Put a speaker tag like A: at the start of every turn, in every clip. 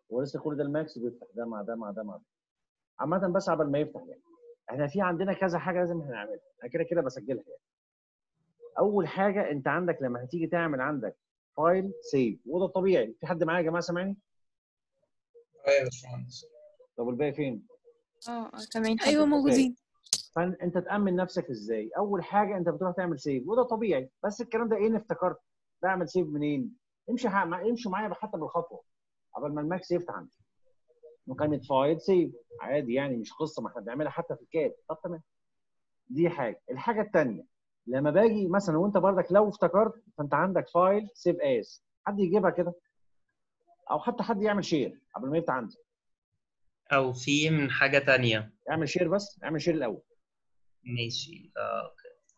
A: هو لسه كل ده الماكس بيفتح ده مع ده مع ده مع ده عامة بس قبل ما يفتح يعني احنا في عندنا كذا حاجة لازم احنا نعملها انا كده كده بسجلها يعني اول حاجة انت عندك لما هتيجي تعمل عندك فايل سيف وده طبيعي في حد معايا يا جماعة سامعني
B: ايوه يا باشمهندس
A: طب الباقي فين
C: اه اه سامعين
D: ايوه
C: حضرتك.
D: موجودين
A: فانت تامن نفسك ازاي اول حاجه انت بتروح تعمل سيف وده طبيعي بس الكلام ده ايه إن افتكرت بعمل سيف منين امشي ح- مع- امشي معايا حتى بالخطوه قبل ما الماكس يفتح عندي مكالمه فايل سيف عادي يعني مش قصه ما احنا بنعملها حتى في الكاد طب تمام دي حاجه الحاجه الثانيه لما باجي مثلا وانت بردك لو افتكرت فانت عندك فايل سيف اس حد يجيبها كده او حتى حد يعمل شير قبل ما يفتح عندي
B: او في من حاجه تانية
A: اعمل شير بس اعمل شير الاول
B: ماشي آه.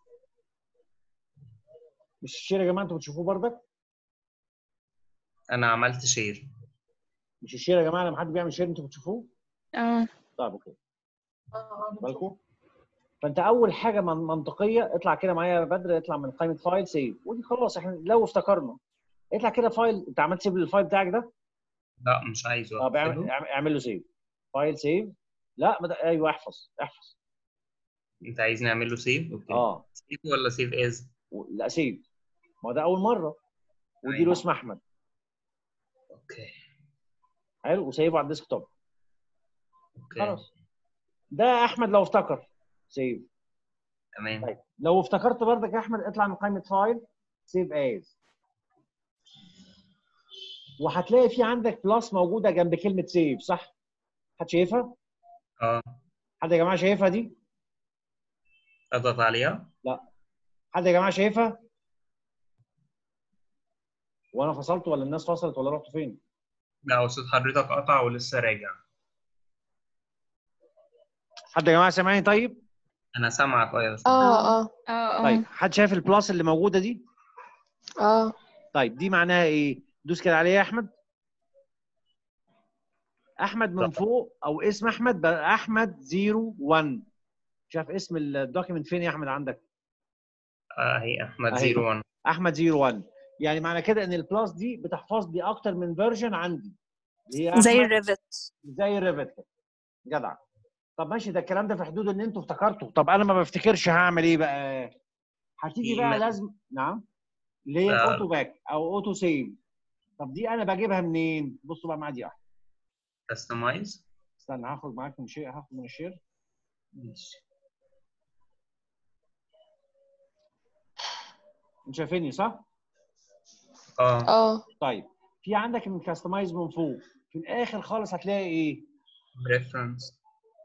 A: مش الشير يا جماعه انتوا بتشوفوه بردك
B: انا عملت شير
A: مش الشير يا جماعه لما حد بيعمل شير انتوا بتشوفوه
C: اه
A: طيب اوكي بالكم فانت اول حاجه من منطقيه اطلع كده معايا يا بدر اطلع من قائمه فايل سيف ودي خلاص احنا لو افتكرنا اطلع كده فايل انت عملت سيف للفايل بتاعك ده
B: لا مش عايزه
A: طب اعمل
B: أقفله.
A: اعمل- اعمل له سيف فايل سيف لا ما ده- ايوه احفظ احفظ
B: انت عايز نعمل له سيف اوكي
A: اه
B: سيف ولا سيف از
A: و- لا سيف ما ده اول مره ودي له
B: أيوة.
A: اسم احمد
B: اوكي
A: حلو وسيفه على الديسك توب
B: اوكي
A: خلاص ده احمد لو افتكر سيف
B: تمام
A: طيب لو افتكرت برضك يا احمد اطلع من قائمه فايل سيف از وهتلاقي في عندك بلس موجوده جنب كلمه سيف صح؟ حد شايفها؟
B: اه
A: حد يا جماعه شايفها دي؟
B: اضغط عليها
A: حد يا جماعه شايفها؟ وانا فصلت ولا الناس فصلت ولا رحتوا فين؟
B: لا هو صوت حضرتك قطع ولسه راجع
A: حد يا جماعه سامعني طيب؟
B: انا سامعك اه يا باشمهندس.
D: اه اه
C: اه اه
A: طيب حد شايف البلس اللي موجوده دي؟
D: اه
A: طيب دي معناها ايه؟ دوس كده عليها يا احمد احمد من
B: طب.
A: فوق او اسم احمد بقى احمد 01 شايف اسم الدوكيمنت فين يا احمد عندك؟
B: اه هي احمد
A: أهي.
B: 01
A: احمد 01 يعني معنى كده ان البلس دي بتحفظ لي اكتر من فيرجن عندي اللي هي
D: زي
A: أحمد
D: الريفت
A: زي الريفت كده جدع طب ماشي ده الكلام ده في حدود ان انتوا افتكرتوا طب انا ما بفتكرش هعمل ايه بقى هتيجي
B: في
A: بقى
B: م-
A: لازم نعم اللي هي
B: آه.
A: الاوتو باك او اوتو سيف طب دي انا بجيبها منين بصوا بقى معايا دي واحده
B: كاستمايز
A: استنى هاخد معاك من شيء هاخد من الشير
B: ماشي
A: انتوا شايفيني صح
B: اه
D: اه
A: طيب في عندك الكاستمايز من فوق في الاخر خالص هتلاقي ايه
B: ريفرنس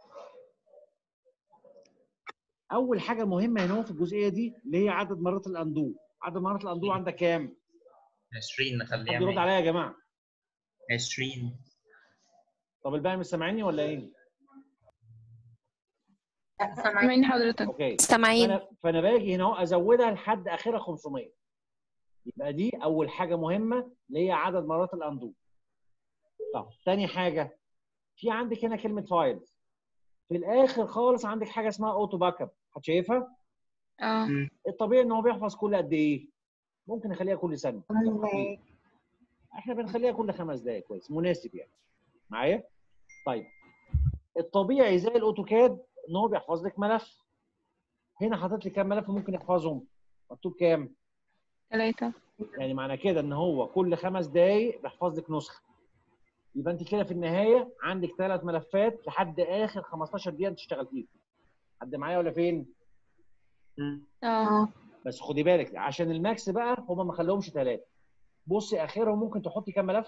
A: اول حاجه مهمه هنا في الجزئيه دي اللي هي عدد مرات الاندو عدد مرات الاندو عندك كام
B: 20 نخليها
A: حد يرد
B: 100.
A: عليا يا جماعه
B: 20
A: طب الباقي مش سامعيني ولا ايه
C: سامعين حضرتك
A: اوكي
D: سامعين
A: فانا فانا باجي هنا اهو ازودها لحد اخرها 500 يبقى دي اول حاجه مهمه اللي هي عدد مرات الاندو طب تاني حاجه في عندك هنا كلمه فايلز في الاخر خالص عندك حاجه اسمها اوتو باك اب هتشايفها
C: اه
A: الطبيعي ان هو بيحفظ كل قد ايه ممكن نخليها كل سنه احنا بنخليها كل خمس دقائق كويس مناسب يعني معايا طيب الطبيعي زي الاوتوكاد ان هو بيحفظ لك ملف هنا حاطط لي كام ملف ممكن يحفظهم مكتوب كام
C: ثلاثة
A: يعني معنى كده ان هو كل خمس دقائق بيحفظ لك نسخه يبقى انت كده في النهايه عندك ثلاث ملفات لحد اخر 15 دقيقه انت تشتغل فيهم حد معايا ولا فين
C: اه
A: بس خدي بالك عشان الماكس بقى هم ما خلوهمش ثلاثه بصي اخرهم ممكن تحطي كام ملف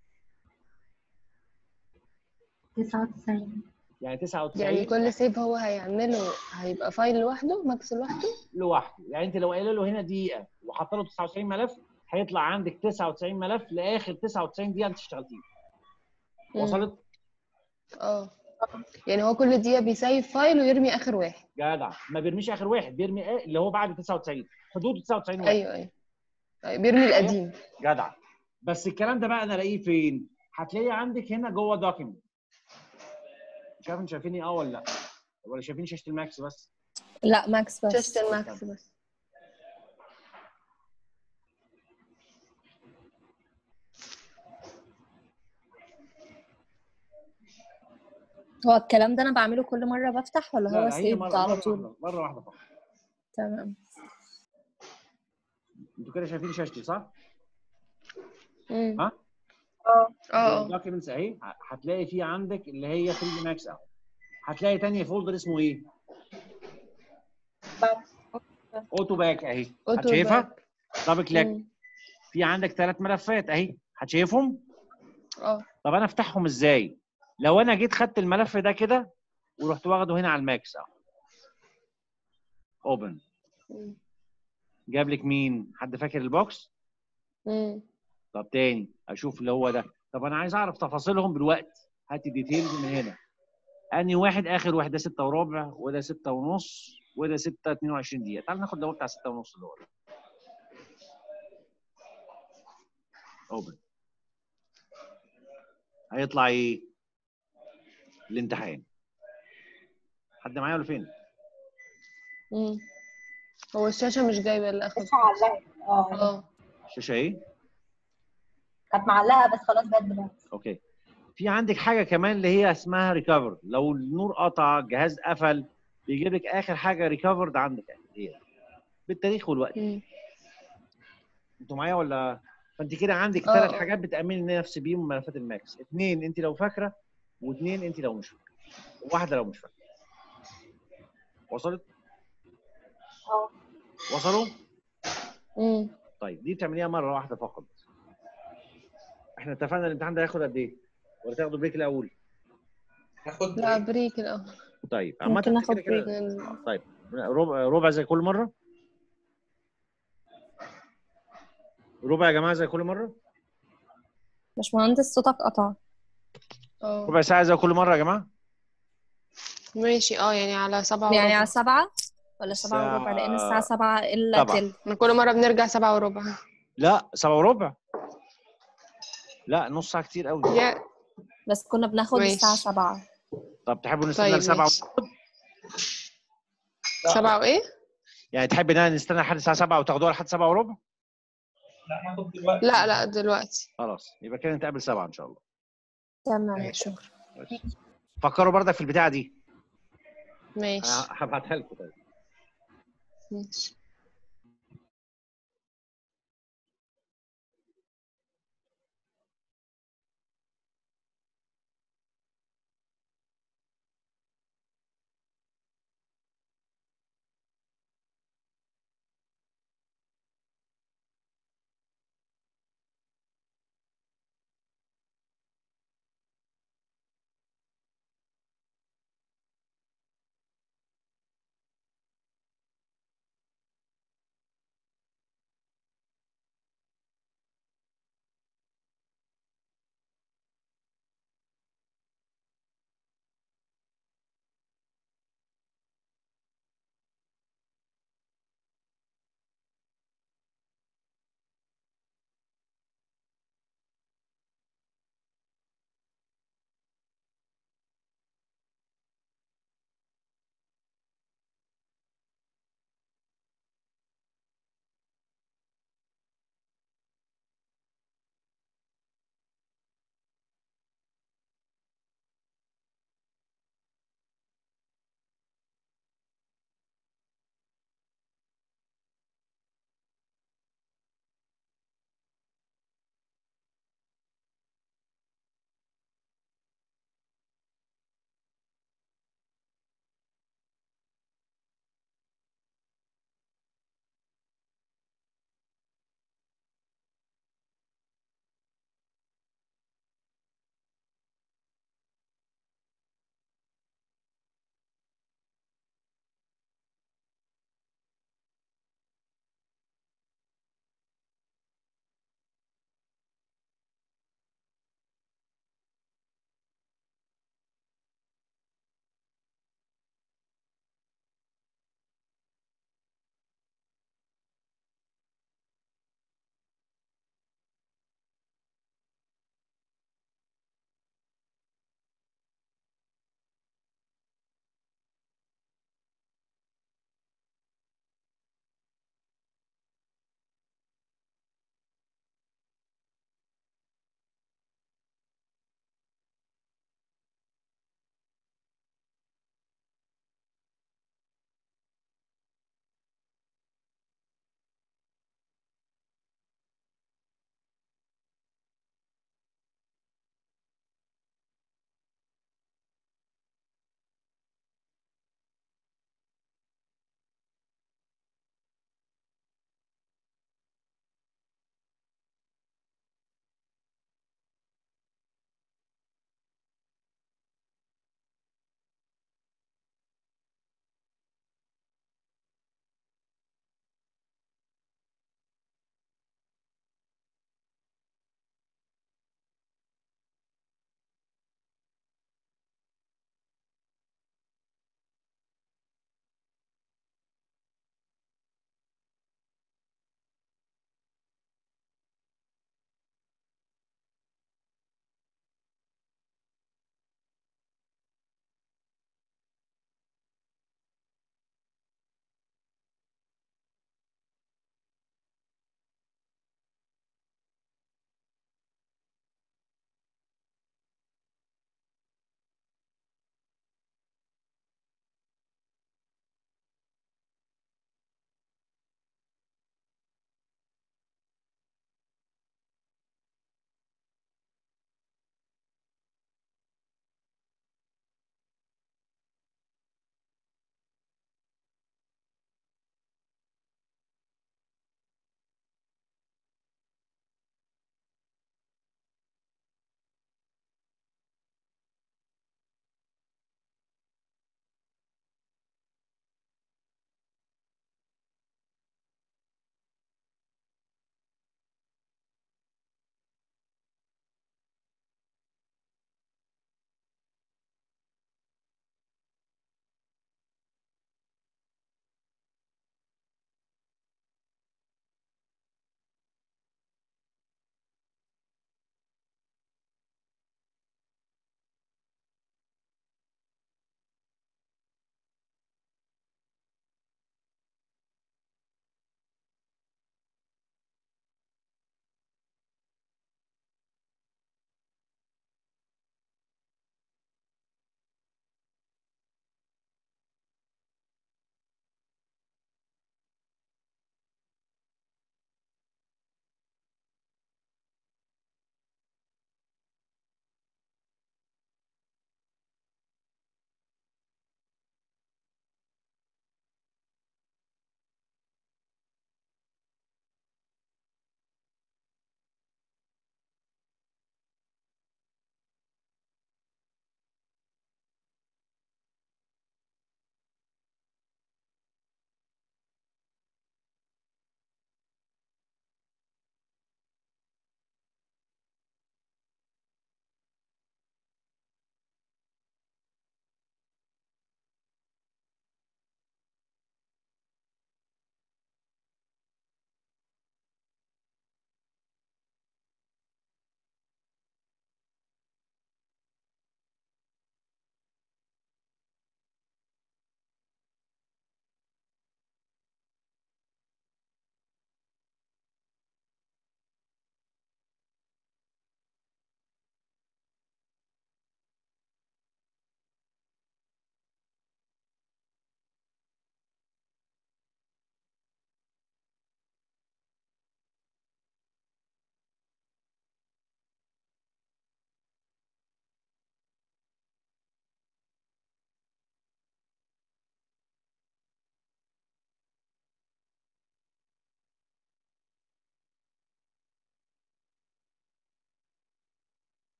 E: 99
A: يعني 99
D: يعني كل سيف هو هيعمله هيبقى فايل لوحده ماكس لوحده
A: لوحده يعني انت لو قايله له هنا دقيقه وحاطه له 99 ملف هيطلع عندك 99 ملف لاخر 99 دقيقه انت اشتغلتيه
D: مم.
A: وصلت
D: اه يعني هو كل دقيقة بيسيف فايل ويرمي آخر واحد
A: جدع ما بيرميش اخر واحد بيرمي ايه اللي هو بعد 99 حدود 99 واحد
D: أيوه أيوه أيوة، بيرمي القديم
A: جدع بس الكلام ده بقى انا الاقيه فين هتلاقيه عندك هنا جوه دوكيمنت مش عارف انتوا شايفيني اه ولا لا ولا شايفين شاشه الماكس بس
F: لا ماكس بس
D: شاشة الماكس بس
E: هو الكلام ده انا بعمله كل مره بفتح ولا
A: لا
E: هو
A: لا هي
E: سيفد
A: مره
E: على
A: مره
E: طول
A: واحده مره واحده فقط
E: تمام
A: انتوا كده شايفين شاشتي صح؟
D: مم.
A: ها؟
D: اه اه
A: الدوكيومنتس اهي ه- هتلاقي في عندك اللي هي 3 دي ماكس اهو هتلاقي تاني فولدر اسمه ايه؟ اوتو باك اهي
D: أوتو
A: هتشايفها؟ دبل كليك
D: مم.
A: في عندك ثلاث ملفات اهي هتشايفهم؟
D: اه
A: طب انا افتحهم ازاي؟ لو انا جيت خدت الملف ده كده ورحت واخده هنا على الماكس اهو اوبن
D: مم.
A: جاب لك مين؟ حد فاكر البوكس؟
D: مم.
A: طب تاني اشوف اللي هو ده طب انا عايز اعرف تفاصيلهم بالوقت هات الديتيلز من هنا انهي واحد اخر واحد ده 6 وربع وده 6 ونص وده 6 22 دقيقه تعال ناخد ده بتاع 6 ونص اللي هو ده اوبن هيطلع ايه الامتحان حد معايا ولا فين
D: مم. هو الشاشة مش جايبة اللي أخد
F: مش معلقه اه
D: اه
A: الشاشه ايه
F: كانت معلقه بس خلاص بقت دلوقتي
A: اوكي في عندك حاجه كمان اللي هي اسمها ريكفر لو النور قطع الجهاز قفل بيجيب لك اخر حاجه ريكفرد عندك هي بالتاريخ والوقت
D: مم.
A: انتوا معايا ولا فانت كده عندك
D: اه،
A: ثلاث
D: اه.
A: حاجات بتامني نفس بيهم ملفات الماكس اثنين انت لو فاكره واثنين انت لو مش فاكره وواحده لو مش فاكره وصلت
F: اه
A: وصلوا
D: مم.
A: طيب دي بتعمليها مره واحده فقط احنا اتفقنا الامتحان ده هياخد قد ايه ولا تاخدوا بريك الاول
B: هاخد
D: لا
B: بريك.
D: بريك الأول
A: طيب عامه
E: ممكن
A: انت
E: ناخد
A: كده كده
D: لأن-
A: طيب ربع ربع زي كل مره ربع يا جماعه زي كل مره
E: باشمهندس صوتك قطع
D: اه
A: ربع ساعه زي كل مره يا جماعه
D: ماشي اه يعني على سبعة
E: يعني
D: وربع
E: على سبعة ولا سبعة وربع لأن الساعة سبعة إلا
A: سبعة.
E: تلت
D: احنا كل مرة بنرجع سبعة وربع
A: لا سبعة وربع لا نص ساعه كتير قوي
D: يا
E: بس كنا بناخد
D: ماشي.
E: الساعة سبعة
A: طب تحبوا نستنى
D: طيب
A: لسبعة
D: ماشي.
A: وناخد؟
D: سبعة وإيه؟
A: يعني تحب ان انا نستنى لحد الساعه 7 وتاخدوها لحد 7 وربع
B: لا هاخد دلوقتي
D: لا لا دلوقتي
A: خلاص يبقى كده نتقابل 7 ان شاء الله
E: تمام
D: شكرا
A: فكروا برضك في البتاعه دي
D: ماشي
A: أنا هبعتها لكم طيب
D: ماشي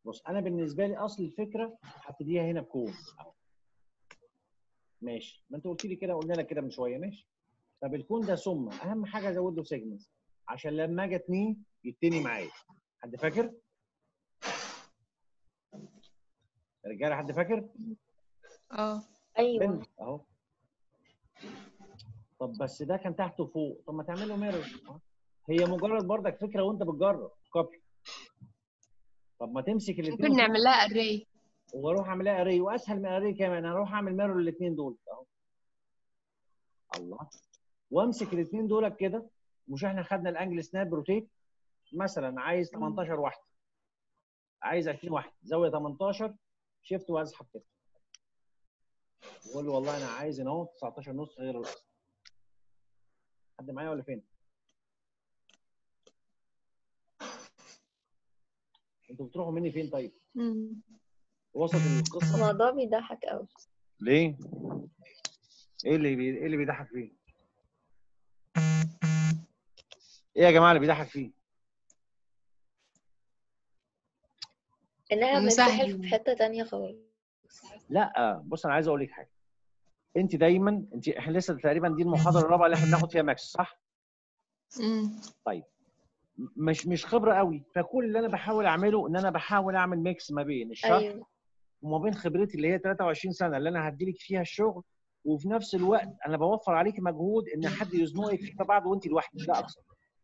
A: بص انا بالنسبه لي اصل الفكره هبتديها هنا بكون اهو ماشي ما انت قلت لي كده قلنا لك كده من شويه ماشي طب الكون ده ثم اهم حاجه ازود له سيجمنتس عشان لما اجي اتنيه يتني معايا حد فاكر؟ يا رجاله حد فاكر؟
C: اه
F: ايوه
A: بنت اهو طب بس ده كان تحت وفوق طب ما تعمل له ميرور هي مجرد برضك فكره وانت بتجرب كوبي طب ما تمسك
D: ممكن
A: الاثنين
D: نعمل لها اري
A: واروح اعملها اري واسهل من اري كمان اروح اعمل ميرور للاثنين دول اهو الله وامسك الاثنين دول كده مش احنا خدنا الانجل سناب روتيت مثلا عايز 18 واحده عايز 20 واحده زاويه 18 شيفت واسحب كده بقول له والله انا عايز هنا اهو 19 نص غير الاصل حد معايا ولا فين؟ انتوا بتروحوا مني فين طيب؟ وسط القصه
E: الموضوع بيضحك قوي
A: ليه؟ ايه اللي بي... ايه اللي بيضحك فيه؟ ايه يا جماعه اللي بيضحك فيه؟
E: انها
D: مسهل.
E: بتسحل في حته تانية خالص
A: لا بص انا عايز اقول لك حاجه انت دايما انت احنا لسه تقريبا دي المحاضره الرابعه اللي احنا بناخد فيها ماكس صح؟ مش مش خبره قوي فكل اللي انا بحاول اعمله ان انا بحاول اعمل ميكس ما بين الشرح
E: ايوه
A: وما بين خبرتي اللي هي 23 سنه اللي انا هديلك فيها الشغل وفي نفس الوقت انا بوفر عليك مجهود ان حد يزنقك فيما بعد وانت لوحدك لا اكثر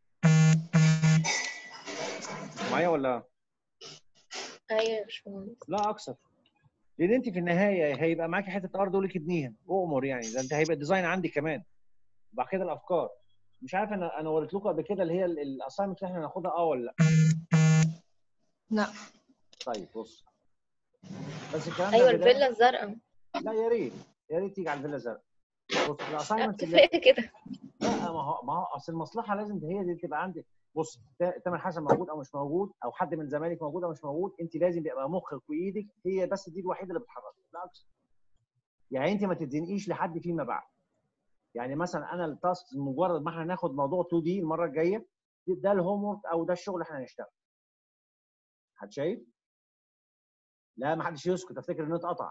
A: معايا ولا
E: ايوه يا باشمهندس
A: لا اكثر لان انت في النهايه هيبقى معاكي حته ارض ولك ابنيها اؤمر يعني ده انت هيبقى الديزاين عندي كمان وبعد كده الافكار مش عارف انا انا وريت لكم قبل كده اللي هي الاساينمنت اللي احنا هناخدها اه ولا لا
D: لا
A: طيب بص بس الكلام
E: ايوه
A: ده بداية-
E: الفيلا الزرقاء
A: لا يا ريت يا ريت تيجي على الفيلا الزرقاء بص الاساينمنت اللي
E: بتفرق كده
A: لا ما هو ما هو اصل المصلحه لازم هي دي تبقى عندك بص تا- تامر حسن موجود او مش موجود او حد من زمايلك موجود او مش موجود انت لازم يبقى مخك وايدك هي بس دي الوحيده اللي بتحركك لا اكثر يعني انت ما تتزنقيش لحد فيما بعد يعني مثلا انا التاسك مجرد ما احنا هناخد موضوع 2 دي المره الجايه ده الهوم ورك او ده الشغل اللي احنا هنشتغل حد شايف؟ لا ما حدش يسكت افتكر انه اتقطع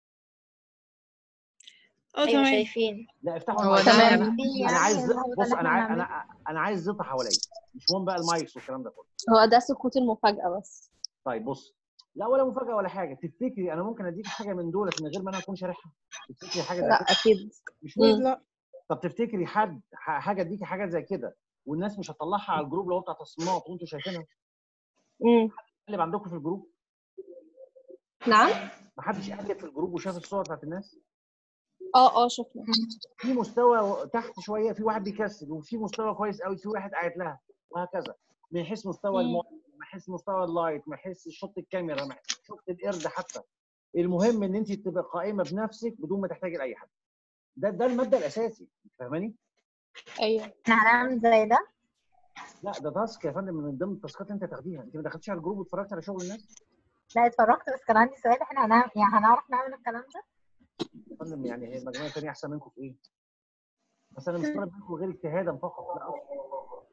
C: اه
E: ايوه
C: تمام
E: شايفين
A: لا افتحوا
D: هو
A: المايك
D: تمام.
A: انا انا عايز بص انا عايز انا انا عايز زيطه حواليا مش مهم بقى المايكس والكلام ده كله
E: هو ده سكوت المفاجاه بس
A: طيب بص لا ولا مفاجاه ولا حاجه تفتكري انا ممكن اديك حاجه من دولت من غير ما انا اكون شارحها تفتكري حاجه زي
E: لا
A: كده
E: اكيد
A: مش ممكن
C: لا
A: طب تفتكري حد ح- حاجه اديكي حاجه زي كده والناس مش هتطلعها على الجروب اللي هو بتاع تصميمات وانتوا شايفينها
E: امم
A: اللي عندكم في الجروب
E: نعم
A: ما حدش قلب في الجروب وشاف الصور بتاعت الناس
E: اه اه شفنا
A: في مستوى تحت شويه في واحد بيكسل وفي مستوى كويس قوي في واحد قاعد لها وهكذا من حيث مستوى
E: مم.
A: الموبايل من حيث مستوى اللايت من حيث شوط الكاميرا من حيث شوط القرد حتى المهم ان انت تبقى قائمه بنفسك بدون ما تحتاجي لاي حد ده ده الماده الاساسي فاهماني
E: ايوه
F: احنا هنعمل زي ده
A: لا ده تاسك يا فندم من ضمن التاسكات اللي انت تاخديها انت ما دخلتيش على الجروب واتفرجت على شغل الناس
F: لا اتفرجت بس كان عندي سؤال احنا هنعمل يعني هنعرف نعمل الكلام ده
A: يا فندم يعني هي المجموعه الثانيه احسن منكم في ايه؟ بس انا مش طالب منكم غير اجتهادا فقط لا اكتر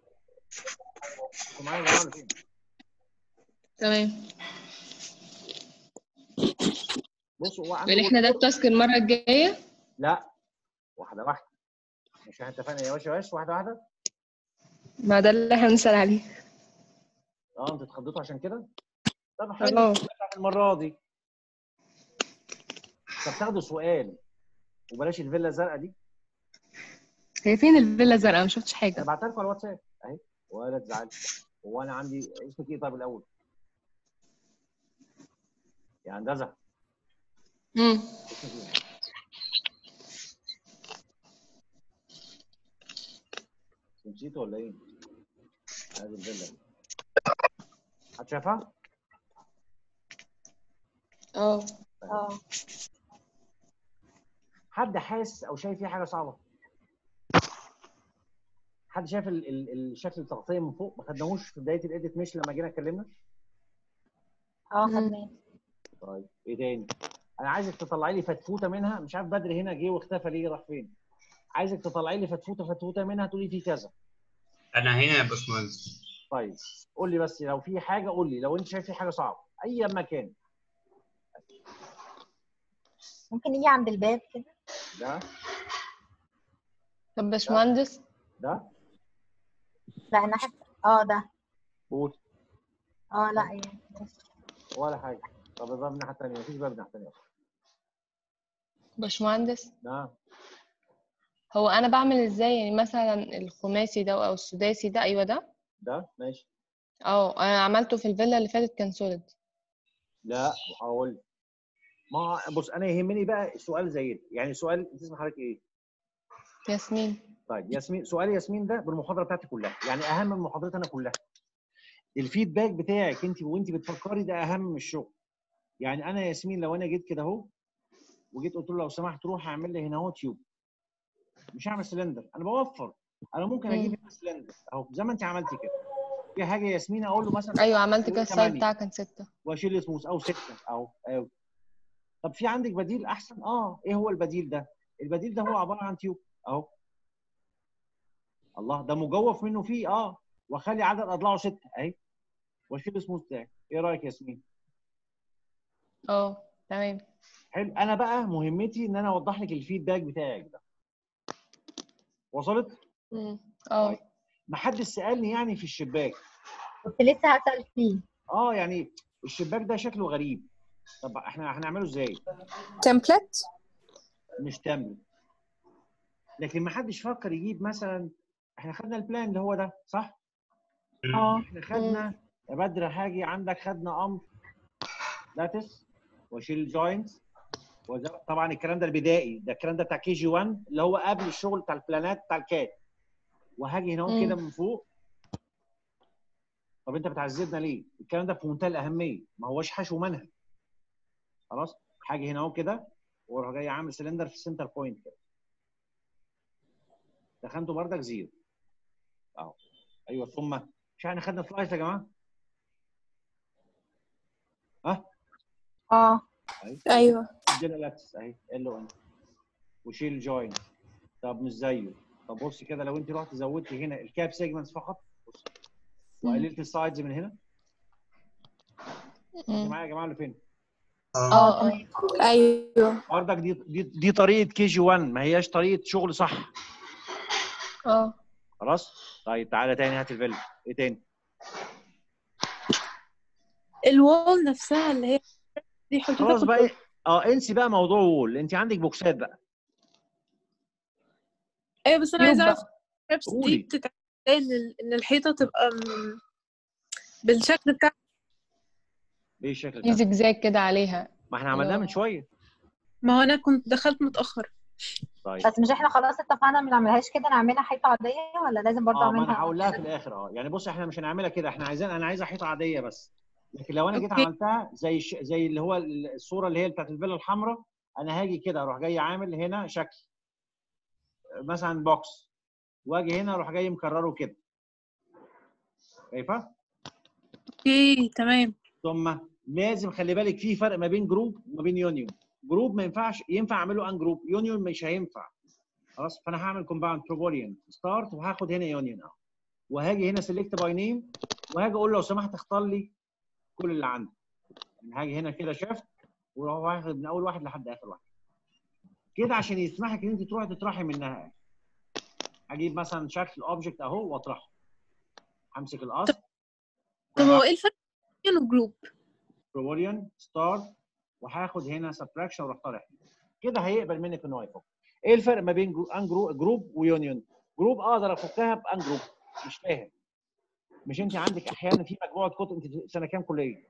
A: انتوا معايا يا جماعه ولا فين؟
D: تمام
A: بصوا هو عنده
D: يعني احنا ده التاسك المرة الجاية
A: لا واحده واحده مش احنا اتفقنا يا باشا باشا واحده واحده
D: ما ده اللي احنا بنسأل عليه
A: اه انتوا اتخضيتوا عشان كده طب حلو
D: اه
A: المره دي طب تاخدوا سؤال وبلاش الفيلا الزرقاء دي
D: هي فين الفيلا الزرقاء ما شفتش
A: انا
D: حاجة
A: بعتها لكم على الواتساب اهي ولا تزعلي هو انا عندي اسمك ايه طيب الاول؟ يا هندسه
D: امم
A: اسمك ايه؟ نسيته ولا ايه؟ هذه الفيلا حد شافها؟
D: اه
F: اه
A: حد حاسس او شايف فيها حاجه صعبه؟ حد شايف ال ال الشكل التغطيه من فوق ما خدناهوش في بدايه الايديت مش لما جينا اتكلمنا؟
F: اه خدناه
A: طيب ايه تاني؟ انا عايزك تطلعي لي فتفوته منها مش عارف بدري هنا جه واختفى ليه راح فين؟ عايزك تطلعي لي فتفوته فتفوته منها تقولي في كذا
B: انا هنا يا باشمهندس
A: طيب قول لي بس لو في حاجه قول لي لو انت شايف في حاجه صعبه اي مكان
F: ممكن يجي عند الباب كده
A: ده
D: طب باشمهندس
A: ده
F: لا انا حاسه اه ده
A: قول
F: اه لا يعني
A: ولا حاجه طب الباب الناحيه الثانيه مفيش باب الناحيه الثانيه
D: باشمهندس
A: نعم
D: هو انا بعمل ازاي يعني مثلا الخماسي ده او السداسي ده ايوه ده
A: ده ماشي
D: اه انا عملته في الفيلا اللي فاتت كان سوليد
A: لا هقول لك. ما بص انا يهمني بقى السؤال زي ده يعني سؤال انت اسم حضرتك ايه؟
D: ياسمين
A: طيب ياسمين سؤال ياسمين ده بالمحاضره بتاعتي كلها يعني اهم من محاضرتي انا كلها الفيدباك بتاعك انت وانت بتفكري ده اهم من الشغل يعني انا ياسمين لو انا جيت كده اهو وجيت قلت له لو سمحت روح اعمل لي هنا اهو تيوب مش هعمل سلندر انا بوفر انا ممكن اجيب هنا سلندر اهو زي ما انت عملتي كده في حاجه ياسمين اقول له مثلا
D: ايوه عملت كده السايد
A: تمانية.
D: بتاعها كان ستة
A: واشيل سموث او سته اهو اهو طب في عندك بديل احسن اه ايه هو البديل ده البديل ده هو عباره عن تيوب اهو الله ده مجوف منه فيه اه واخلي عدد اضلاعه سته اهي واشيل سموث بتاعي ايه رايك يا ياسمين
D: اه تمام
A: حلو انا بقى مهمتي ان انا اوضح لك الفيدباك بتاعك ده وصلت
D: مم. اه
A: ما حدش سالني يعني في الشباك
F: كنت لسه هسأل فيه
A: اه يعني الشباك ده شكله غريب طب احنا هنعمله ازاي
E: تمبلت
A: مش تملك لكن ما حدش فكر يجيب مثلا احنا خدنا البلان اللي هو ده صح
F: اه
A: احنا خدنا يا بدر هاجي عندك خدنا امر لاتس واشيل الجوينتس طبعا الكلام ده البدائي ده الكلام ده بتاع كي جي 1 اللي هو قبل الشغل بتاع البلانات بتاع الكات وهاجي هنا
D: مم.
A: كده من فوق طب انت بتعذبنا ليه؟ الكلام ده في منتهى الاهميه ما هوش حشو منهج خلاص هاجي هنا اهو كده واروح جاي عامل سلندر في السنتر بوينت كده دخلته بردك زيرو اهو ايوه ثم مش احنا خدنا فلايت يا جماعه ها
F: اه
A: اهي
E: ايوه
A: ادينا لاتس اهي ال او ان وشيل جوين طب مش زيه طب بص كده لو انت رحت زودتي هنا الكاب سيجمنتس فقط بص وقللت السايدز من هنا انت
D: مم.
A: معايا يا جماعه اللي فين؟
D: اه اه
E: ايوه
A: بردك دي دي دي طريقه كي جي 1 ما هياش طريقه شغل صح
D: اه
A: خلاص؟ طيب تعالى تاني هات الفيلا ايه تاني؟
E: الوول نفسها اللي هي دي حطيتها
A: خلاص
E: كنت
A: بقى ايه اه انسي بقى موضوع وول انت عندك بوكسات بقى
E: ايوه بس انا عايزه
D: يوب
E: اعرف
D: بقى.
E: الستريبس
A: قولي.
E: دي بتتعمل ازاي ان ان الحيطه تبقى م- بالشكل بتاع
A: ايه الشكل
D: في
A: ده؟
D: زجزاج كده عليها
A: ما احنا عملناه من شويه
E: ما هو انا كنت دخلت متاخر
A: طيب
F: بس مش احنا خلاص اتفقنا ما نعملهاش كده نعملها حيطه عاديه ولا لازم برضه
A: اه ما انا
F: اعملها
A: هقول لها في الاخر اه يعني بص احنا مش هنعملها كده احنا عايزين انا عايزه حيطه عاديه بس لكن لو انا جيت
E: أوكي.
A: عملتها زي الش... زي اللي هو الصوره اللي هي بتاعت الفيلا الحمراء انا هاجي كده اروح جاي عامل هنا شكل مثلا بوكس واجي هنا اروح جاي مكرره كده شايفه
E: اوكي تمام
A: ثم لازم خلي بالك في فرق ما بين جروب وما بين يونيون جروب ما ينفعش ينفع اعمله ان جروب يونيون مش هينفع خلاص فانا هعمل كومباوند بروبوليان ستارت وهاخد هنا يونيون اهو وهاجي هنا سيلكت باي نيم وهاجي اقول له لو سمحت اختار لي كل اللي عندي يعني هاجي هنا كده شفت وراح واخد من اول واحد لحد اخر واحد كده عشان يسمحك ان انت تروحي تطرحي منها هجيب مثلا شكل اوبجكت اهو واطرحه همسك الاصل
E: طب هو ايه الفرق بين الجروب
A: بروبوليان ستارت وهاخد هنا سبتراكشن واروح طالع كده هيقبل منك ان هو يفك ايه الفرق ما بين جو- ان جروب, جروب ويونيون جروب اقدر افكها بان جروب مش فاهم مش انت عندك احيانا في مجموعه كتب انت في سنه كام كليه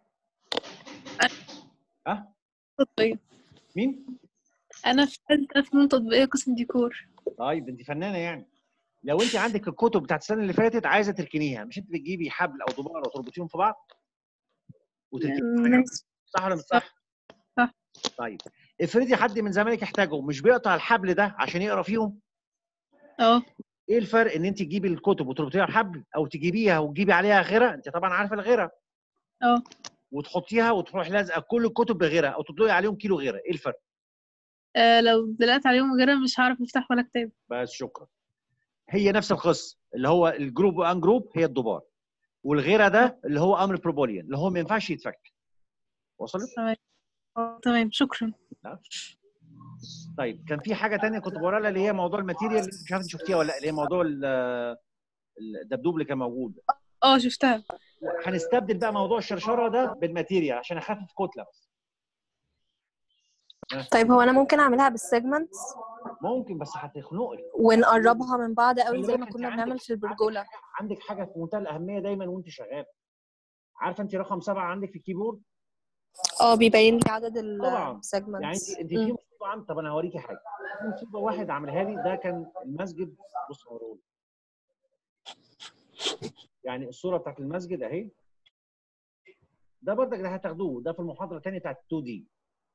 A: ها
E: تطبيقية
A: مين
E: انا في ثالثه فنون تطبيقيه قسم ديكور
A: طيب انت فنانه يعني لو انت عندك الكتب بتاعت السنه اللي فاتت عايزه تركنيها مش انت بتجيبي حبل او دبار وتربطيهم في بعض وتركنيهم
E: ماشي.
A: صح ولا مش صح؟
E: صح.
A: طيب افرضي حد من زمايلك احتاجه مش بيقطع الحبل ده عشان يقرا فيهم
E: اه
A: ايه الفرق ان انت تجيبي الكتب وتربطيها بحبل او تجيبيها وتجيبي عليها غيره انت طبعا عارفه الغيره
E: اه
A: وتحطيها وتروح لازقه كل الكتب بغيره او تطلقي عليهم كيلو غيره ايه الفرق
E: آه، لو دلقت عليهم غيرها مش هعرف افتح ولا كتاب
A: بس شكرا هي نفس القصه اللي هو الجروب وان جروب هي الدبار والغيره ده اللي هو امر بروبوليان اللي هو ما ينفعش يتفك وصلت
E: آه، تمام شكرا
A: طيب كان في حاجه تانية كنت بقولها لها اللي هي موضوع الماتيريال اللي مش عارف انت شفتيها ولا لا اللي هي موضوع ال- الدبدوب اللي كان موجود
E: اه شفتها
A: هنستبدل بقى موضوع الشرشره ده بالماتيريال عشان اخفف كتله بس
G: طيب هو انا ممكن اعملها بالسيجمنتس
A: ممكن بس هتخنقك
G: ونقربها من بعض قوي
A: خلي
G: زي
A: بالك
G: ما
A: انت
G: كنا
A: عندك-
G: بنعمل في البرجوله
A: عندك حاجه في منتهى الاهميه دايما وانت شغال عارفه انت رقم سبعه عندك في الكيبورد
G: اه بيبين لي عدد
A: طبعا يعني
G: السيجمنتس
A: انت انت في مصيبه عند طب انا هوريكي حاجه في مصيبه واحد عملها لي ده كان المسجد بص هوريهولك. يعني الصوره بتاعت المسجد اهي ده برضك ده هتاخدوه ده في المحاضره الثانيه بتاعت 2 دي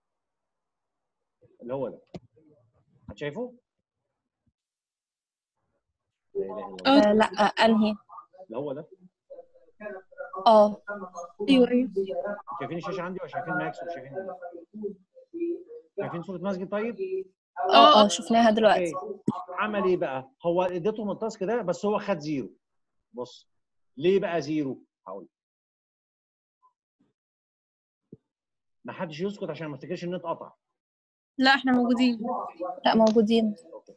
A: اللي هو ده شايفه؟ لا اله الا الله
G: آه لا آه انهي
A: اللي هو ده
G: اه
E: ايوه ايوه
A: شايفين الشاشه عندي ولا شايفين ماكس ولا شايفين شايفين صوره مسجد طيب؟
G: اه اه شفناها دلوقتي
A: اوكي عمل ايه بقى؟ هو اديتهم التاسك ده بس هو خد زيرو بص ليه بقى زيرو؟ هقول ما حدش يسكت عشان ما افتكرش النت قطع
E: لا احنا موجودين
G: لا موجودين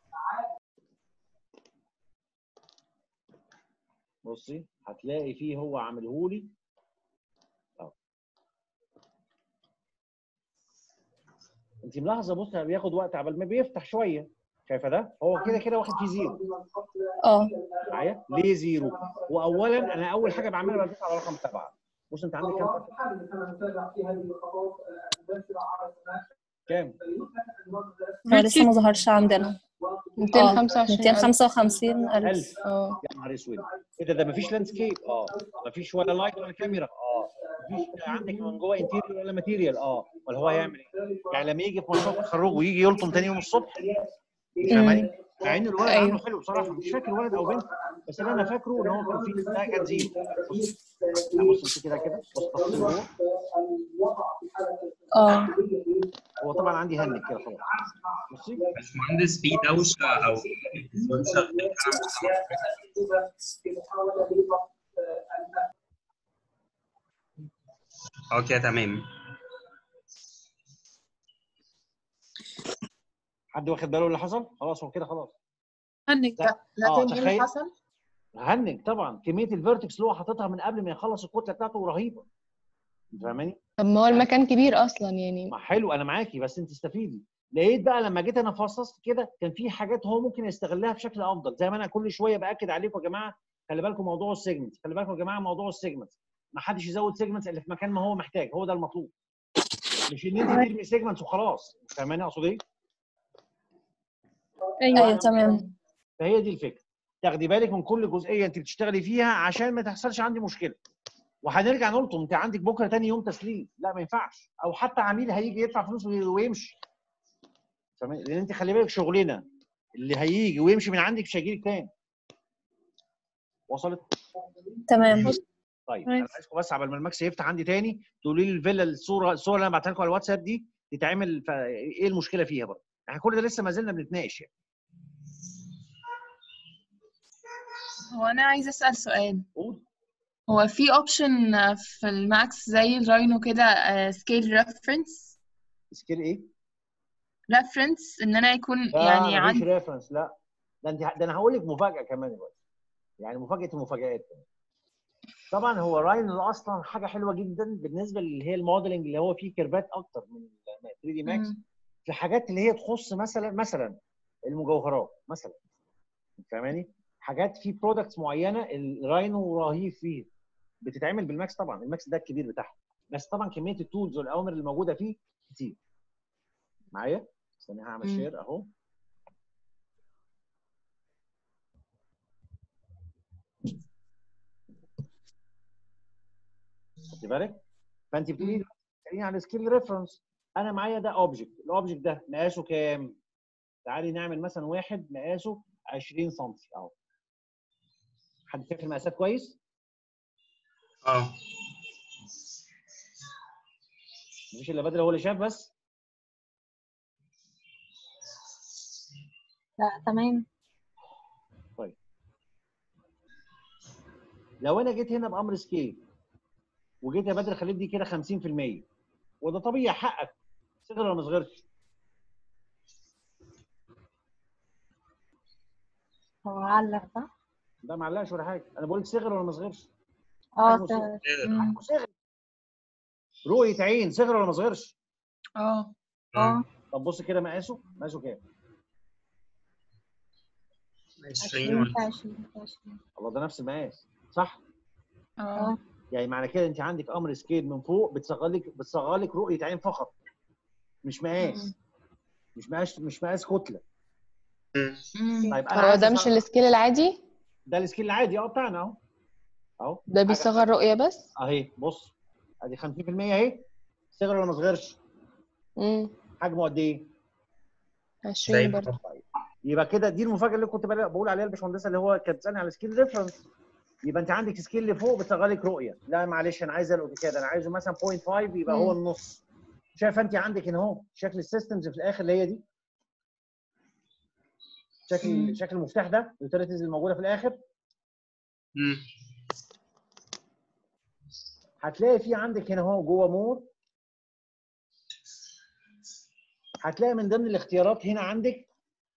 A: بصي هتلاقي فيه هو عامله لي اهو انت ملاحظه بص بياخد وقت عبال ما بيفتح شويه شايفه ده هو كده كده واخد فيه زيرو
G: اه
A: معايا ليه زيرو واولا انا اول حاجه بعملها بدوس على رقم سبعه بص انت عندك كام كام
G: هو لسه ما ظهرش عندنا
D: 225
G: 255 ألف
A: ألف
D: اه
A: يا نهار اسود ايه ده ده مفيش لاندسكيب اه مفيش ولا لايت ولا كاميرا اه مفيش عندك من جوه انتيريور ولا ماتيريال اه ولا هو هيعمل ايه؟ يعني لما يجي في مشروع التخرج ويجي يلطم تاني يوم الصبح فاهماني؟ مع ان الولد
D: أيوه.
A: عامله حلو بصراحه مش فاكر ولد او بنت بس اللي انا فاكره ان هو كان في ده كان زيرو بص لا، بص انت كده كده بص بص جوه
G: اه
A: هو طبعا عندي هنك كده خلاص بصي
B: باشمهندس في دوشه او تلفزيون شغال اه كده تمام
A: حد واخد باله اللي حصل؟ خلاص هو كده خلاص
E: هنك
A: لا
H: لا
A: اه
H: تاني ايه اللي
A: تخيل
H: حصل؟
A: هنج طبعا كميه الفيرتكس اللي هو حاططها من قبل ما يخلص الكتله بتاعته رهيبه فاهماني؟
D: طب ما هو المكان كبير اصلا يعني
A: ما حلو انا معاكي بس انت استفيدي لقيت بقى لما جيت انا فصصت كده كان في حاجات هو ممكن يستغلها بشكل افضل زي ما انا كل شويه باكد عليكم يا جماعه خلي بالكم موضوع السيجمنت خلي بالكم يا جماعه موضوع السيجمنت ما حدش يزود سيجمنتس الا في مكان ما هو محتاج هو ده المطلوب مش ان انت ترمي سيجمنتس وخلاص فاهماني اقصد ايه؟
E: ايوه
G: ايوه تمام
A: فهي دي الفكره تاخدي بالك من كل جزئيه انت بتشتغلي فيها عشان ما تحصلش عندي مشكله وهنرجع نلطم انت عندك بكره تاني يوم تسليم لا ما ينفعش او حتى عميل هيجي يدفع فلوس وي- ويمشي فاهماني؟ لان انت خلي بالك شغلنا اللي هيجي ويمشي من عندك مش هيجي لك تاني وصلت
G: تمام
A: طيب
E: تمام.
A: انا عايزكم بس عبال ما الماكس يفتح عندي تاني تقولي لي الفيلا الصوره الصوره اللي انا بعتها لكم على الواتساب دي تتعمل ف... ايه المشكله فيها برضه احنا كل ده لسه ما زلنا بنتناقش يعني
C: هو أنا عايزة أسأل سؤال
A: قول
C: هو في اوبشن في الماكس زي الراينو كده سكيل ريفرنس
A: سكيل ايه؟
C: ريفرنس ان انا يكون
A: لا
C: يعني
A: مفيش
C: عندي
A: ريفرنس لا ده انت ده انا هقول لك مفاجاه كمان دلوقتي يعني مفاجاه المفاجآت طبعا هو راين ده اصلا حاجه حلوه جدا بالنسبه اللي هي الموديلنج اللي هو فيه كيرفات اكتر من 3 دي ماكس
C: مم.
A: في حاجات اللي هي تخص مثلا مثلا المجوهرات مثلا فاهماني حاجات في برودكتس معينه الراينو رهيب فيه بتتعمل بالماكس طبعا الماكس ده الكبير بتاعها بس طبعا كميه التولز والاوامر اللي موجوده فيه كتير معايا استنى هعمل
C: مم.
A: شير اهو خدي بالك فانت بتقولي لي بتساليني على سكيل ريفرنس انا معايا ده اوبجكت الاوبجكت ده مقاسه كام تعالي نعمل مثلا واحد مقاسه 20 سم اهو حد شايف المقاسات كويس
B: اه
A: مفيش الا بدر هو اللي شاف بس
F: لا تمام
A: لو انا جيت هنا بامر سكيل وجيت يا بدر خليت دي كده 50% وده طبيعي حقك صغر ولا ما صغرش
F: هو علق صح؟
A: ده ما علقش ولا حاجه انا بقول لك صغر ولا ما صغرش
F: اه
A: حجمه
F: صغر
A: حجمه صغر رؤيه عين صغر ولا ما صغرش
C: اه
F: اه
A: طب بص كده مقاسه مقاسه كام
B: 20 ولا
F: 20 20
A: الله ده نفس المقاس صح
C: اه
A: يعني معنى كده انت عندك امر سكيل من فوق بتصغر لك بتصغر لك رؤيه عين فقط مش مقاس مش مقاس مش مقاس كتله
C: مم.
A: طيب انا
D: هو
A: عايز
D: ده مش
A: أصغر-
D: السكيل العادي
A: ده السكيل العادي اه بتاعنا اهو اهو
D: ده بيصغر رؤية بس
A: اهي بص ادي 50% اهي صغر ولا ما صغرش
D: امم
A: حجمه قد ايه
D: 20
B: زي
D: برضه
B: ما
A: يبقى كده دي المفاجاه اللي كنت بقول بقول عليها الباشمهندسه اللي هو كانت بتسالني على سكيل ريفرنس يبقى انت عندك سكيل اللي فوق بتصغر لك رؤيه لا معلش انا عايز الاوتوكاد انا عايزه مثلا 0.5 يبقى هو
D: مم.
A: النص شايفه انت عندك هنا اهو شكل السيستمز في الاخر اللي هي دي شكل
C: مم.
A: شكل المفتاح ده اليوتيليتيز الموجوده في الاخر
B: مم.
A: هتلاقي في عندك هنا اهو جوه مور هتلاقي من ضمن الاختيارات هنا عندك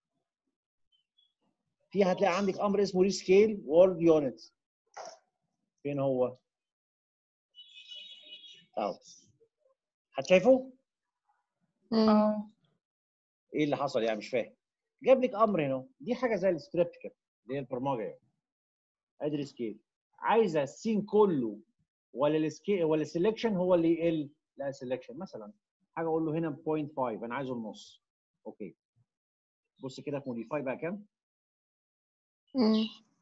A: في هتلاقي عندك امر اسمه ري سكيل وورد يونت فين هو؟ اهو هتشايفه؟
D: مم.
C: اه
A: ايه اللي حصل يعني مش فاهم جاب لك امر هنا دي حاجه زي السكريبت كده اللي هي البرمجه يعني ادي سكيل عايزه السين كله ولا السكيل ولا السلكشن هو اللي يقل لا سلكشن مثلا حاجه اقول له هنا 0.5 انا عايزه النص اوكي بص كده في موديفاي بقى كام
D: مم.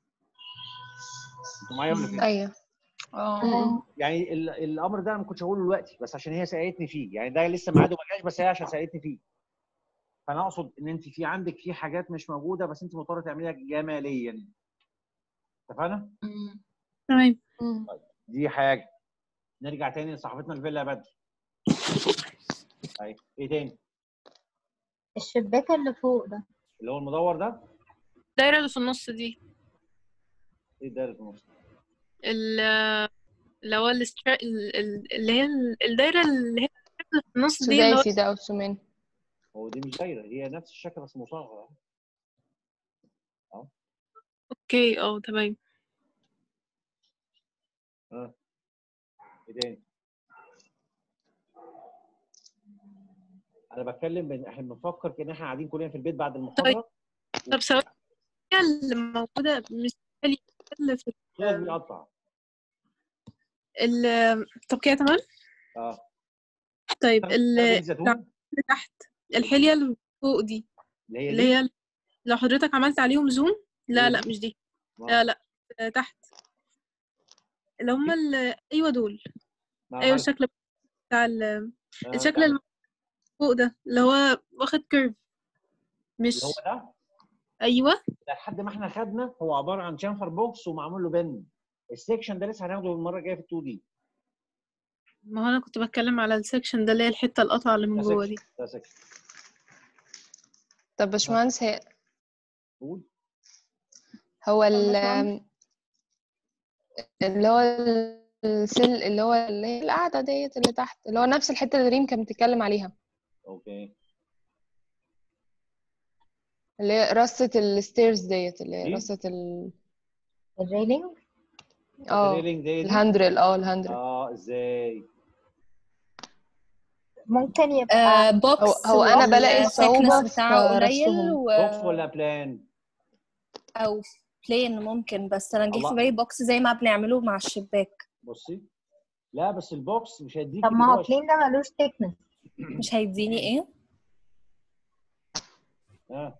A: انتوا معايا ولا فين
D: ايوه
C: اه
D: مم.
A: يعني ال- الامر ده انا ما كنتش هقوله دلوقتي بس عشان هي سالتني فيه يعني ده لسه ميعاده ما جاش بس هي عشان سالتني فيه فانا اقصد ان انت في عندك في حاجات مش موجوده بس انت مضطره تعمليها جماليا اتفقنا؟
C: مم.
E: تمام
D: مم.
A: دي حاجه نرجع تاني لصاحبتنا الفيلا يا بدر طيب ايه تاني؟
F: الشباك اللي فوق ده
A: اللي هو المدور ده
E: الدايرة اللي في النص دي
A: ايه الدايره في النص؟
E: ال- اللي هو الاسترا... ال- ال- اللي هي ال- الدايرة اللي هي اللي في النص دي اللي هو
D: سداسي ده او ثماني
A: هو دي مش دايره هي نفس الشكل بس مصغره
E: اوكي اه تمام
A: ها ايه تاني؟ انا بتكلم بن... احنا بنفكر كان احنا قاعدين كلنا في البيت بعد المحاضره
E: طب ثواني هي اللي موجودة مش هي اللي في
A: صوتك بيقطع
E: ال... طب كده تمام
A: اه
E: طيب
A: تاخدي
E: ال-
A: زيتون
E: اللي تحت الحلية اللي فوق دي
A: اللي هي
E: اللي
A: دي
E: هي لو حضرتك عملت عليهم زوم لا
A: هي
E: لا
A: دي؟
E: مش دي
A: ما-
E: لا لا آه، تحت اللي هم ال... ايوه دول
A: ما
E: ايوه
A: عملت.
E: الشكل بتاع ال...
A: آه،
E: الشكل
A: لا،
E: اللي فوق ده اللي هو واخد كيرف مش
A: اللي هو ده
E: ايوه
A: لحد ما احنا خدنا هو عباره عن شامفر بوكس ومعمول له بن السكشن ده لسه هناخده المره الجايه في 2 دي
E: ما هو انا كنت بتكلم على السكشن ده اللي هي الحته القطعه اللي من
A: ده
E: جوه دي
A: سكشن ده سكشن
D: طب باشمهندس هي
A: قول
D: هو ال
F: باشمهندس.
D: اللي هو السل اللي هو اللي هي القاعدة ديت اللي تحت اللي هو نفس الحتة اللي ريم كانت بتتكلم عليها
A: اوكي
D: اللي هي رصة الستيرز ديت اللي هي
A: دي؟
D: رصة ال
F: الريلينج
D: اه
A: الريلينج دي دي؟
D: الهاندرل اه الهاندرل
A: اه ازاي
F: ممكن يبقى
G: آه بوكس
D: هو- هو أنا بلاقي
G: والسيكنس
D: صعوبة في
G: بتاعه قليل
D: رصهم.
G: و...
A: بوكس ولا بلان
G: او بلين ممكن بس انا جه
A: الله.
G: في بالي بوكس زي ما بنعمله مع الشباك
A: بصي لا بس البوكس مش هيديك
F: طب ما هو بلين ده ملوش تكنس
G: مش هيديني ايه
A: اه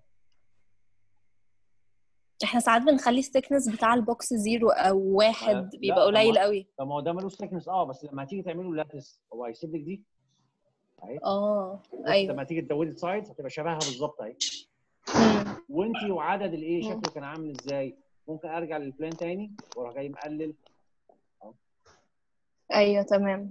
G: احنا ساعات بنخلي الثيكنس بتاع البوكس زيرو او واحد
A: لا،
G: بيبقى
A: طب
G: قليل
A: ما-
G: قوي
A: طب ما هو ده ملوش سكنس اه بس لما هتيجي تعمله لاتس هو هيسيب لك دي اهي
G: اه
A: بص
G: ايوه
A: لما تيجي تزودي السايدز هتبقى شبهها بالظبط اهي
G: مم.
A: وانت وعدد الايه
D: مم.
A: شكله كان عامل ازاي ممكن ارجع للبلان تاني واروح جاي مقلل
G: ايوه تمام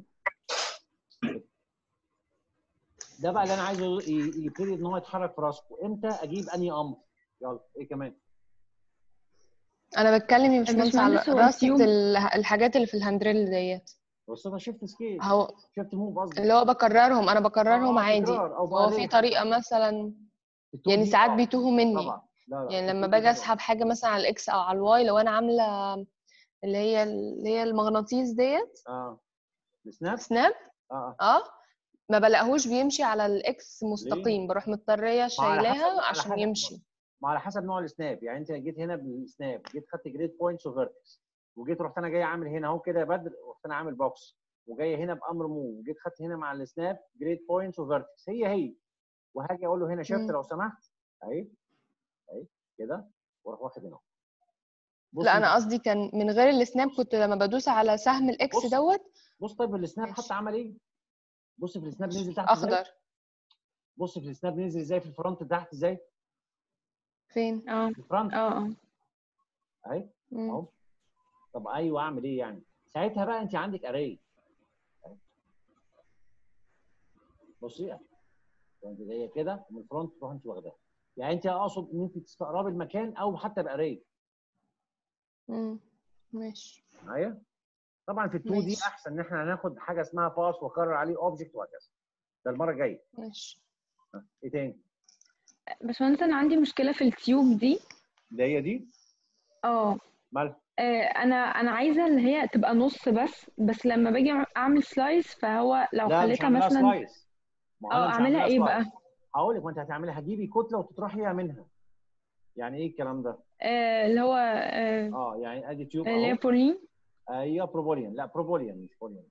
A: ده بقى اللي انا عايزه ي- يبتدي ان هو يتحرك في راسكم امتى اجيب انهي امر يلا ايه كمان
D: انا بتكلم يا باشمهندس على
C: باشمهندس، هو
D: رصة
C: التيوب-
D: ال- الحاجات اللي في الهاندرل ديت
A: بصيتها شيفت سكيل
D: هو
A: شيفت موف قصدي
D: اللي هو بكررهم انا بكررهم
A: آه،
D: عادي
A: تكرار أو
D: هو في
A: بعدين.
D: طريقة مثلا
A: التو
D: يعني
A: دي
D: ساعات
A: آه،
D: بيتوهوا مني
A: طبعا لا لا
D: يعني لما
A: التو دي
D: باجي
A: طبعاً.
D: اسحب حاجة مثلا على الاكس او على الواي لو انا عاملة اللي هي اللي هي المغناطيس ديت
A: اه السناب
D: سناب
A: اه
D: اه ما بلاقيهوش بيمشي على الاكس مستقيم بروح مضطرية
A: على حسب-
D: شايلاها
A: على
D: عشان
A: حسب.
D: يمشي
A: ما على حسب نوع السناب يعني انت جيت هنا بالسناب جيت خدت جريد بوينتس وفيرتكس وجيت رحت انا جاي عامل هنا اهو كده يا بدر رحت انا عامل بوكس وجاي هنا بامر موف وجيت خدت هنا مع السناب جريد بوينتس وفيرتكس هي هي وهاجي اقول له هنا شيفت
D: مم.
A: لو سمحت اهي اهي كده واروح واخد هنا بص
D: لا
A: انت-
D: انا قصدي كان من غير السناب كنت لما بدوس على سهم الاكس
A: بص.
D: دوت
A: بص طيب السناب
D: ماشي.
A: حتى عمل ايه؟ بص في السناب نزل تحت ازاي؟
D: اخضر
A: بص في السناب نزل ازاي في الفرونت تحت ازاي؟
D: فين
E: اه
A: في الفرونت
E: اه اه
A: اهي
D: مم.
A: اهو طب ايوه اعمل ايه يعني؟ ساعتها بقى انت عندك اري بصي انت جايه كده ومن الفرونت تروح انت واخداها يعني انت اقصد ان انت تستقربي المكان او حتى باري
D: مم. ماشي
A: معايا؟ طبعا في ال 2 دي
D: ماشي.
A: احسن ان احنا هناخد حاجه اسمها باس واكرر عليه اوبجكت وهكذا ده المره الجايه
D: ماشي
A: ايه تاني؟
H: باشمهندس انا عندي مشكله في التيوب دي
A: اللي هي دي
H: اه
A: مالها؟
H: آه، انا انا عايزه اللي هي تبقى نص بس بس لما باجي اعمل سلايس فهو لو
A: لا مش
H: خليتها
A: هعملها
H: مثلا
A: سلايس ما هو أنا
H: اه
A: مش
H: اعملها
A: هعملها
H: ايه
A: سلايس.
H: بقى
A: هقول لك ما انت هتعملها هتجيبي كتله وتطرحيها منها يعني ايه الكلام ده؟
H: آه، اللي هو آه،
A: اه يعني ادي تيوب
H: اللي هي
A: اهو
H: بولين
A: ايوه بروبوليان لا بروبوليان مش بوليان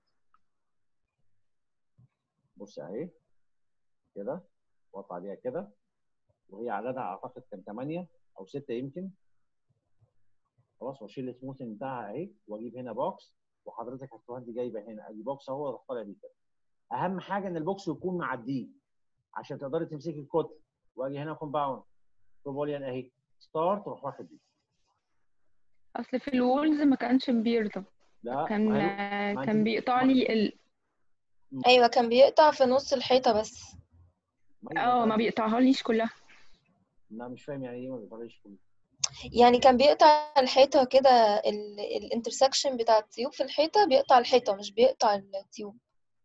A: بص اهي كده واقطع عليها كده وهي عددها اعتقد كان 8 او 6 يمكن خلاص واشيل السموثنج بتاعها اهي واجيب هنا بوكس وحضرتك هتروح انت جايبه هنا ادي بوكس اهو واروح طالع بيه كده اهم حاجه ان البوكس يكون معديه عشان تقدري تمسكي الكتل واجي هنا كومباوند بروبوليان اهي ستارت واروح واخد دي
H: اصل في الوولز ما كانش بيرضى
A: لا
H: كان
A: ما هي-
H: آه،
A: ما
H: كان
A: انت-
H: بيقطع
A: ما-
H: لي ال...
I: ايوه كان بيقطع في نص الحيطه بس
A: ما هي-
H: اه ما بيقطعها ليش كلها
A: لا مش فاهم يعني ايه ما بيطلعش كله
I: يعني كان بيقطع الحيطه كده الانترسكشن بتاع التيوب في الحيطه بيقطع الحيطه مش بيقطع التيوب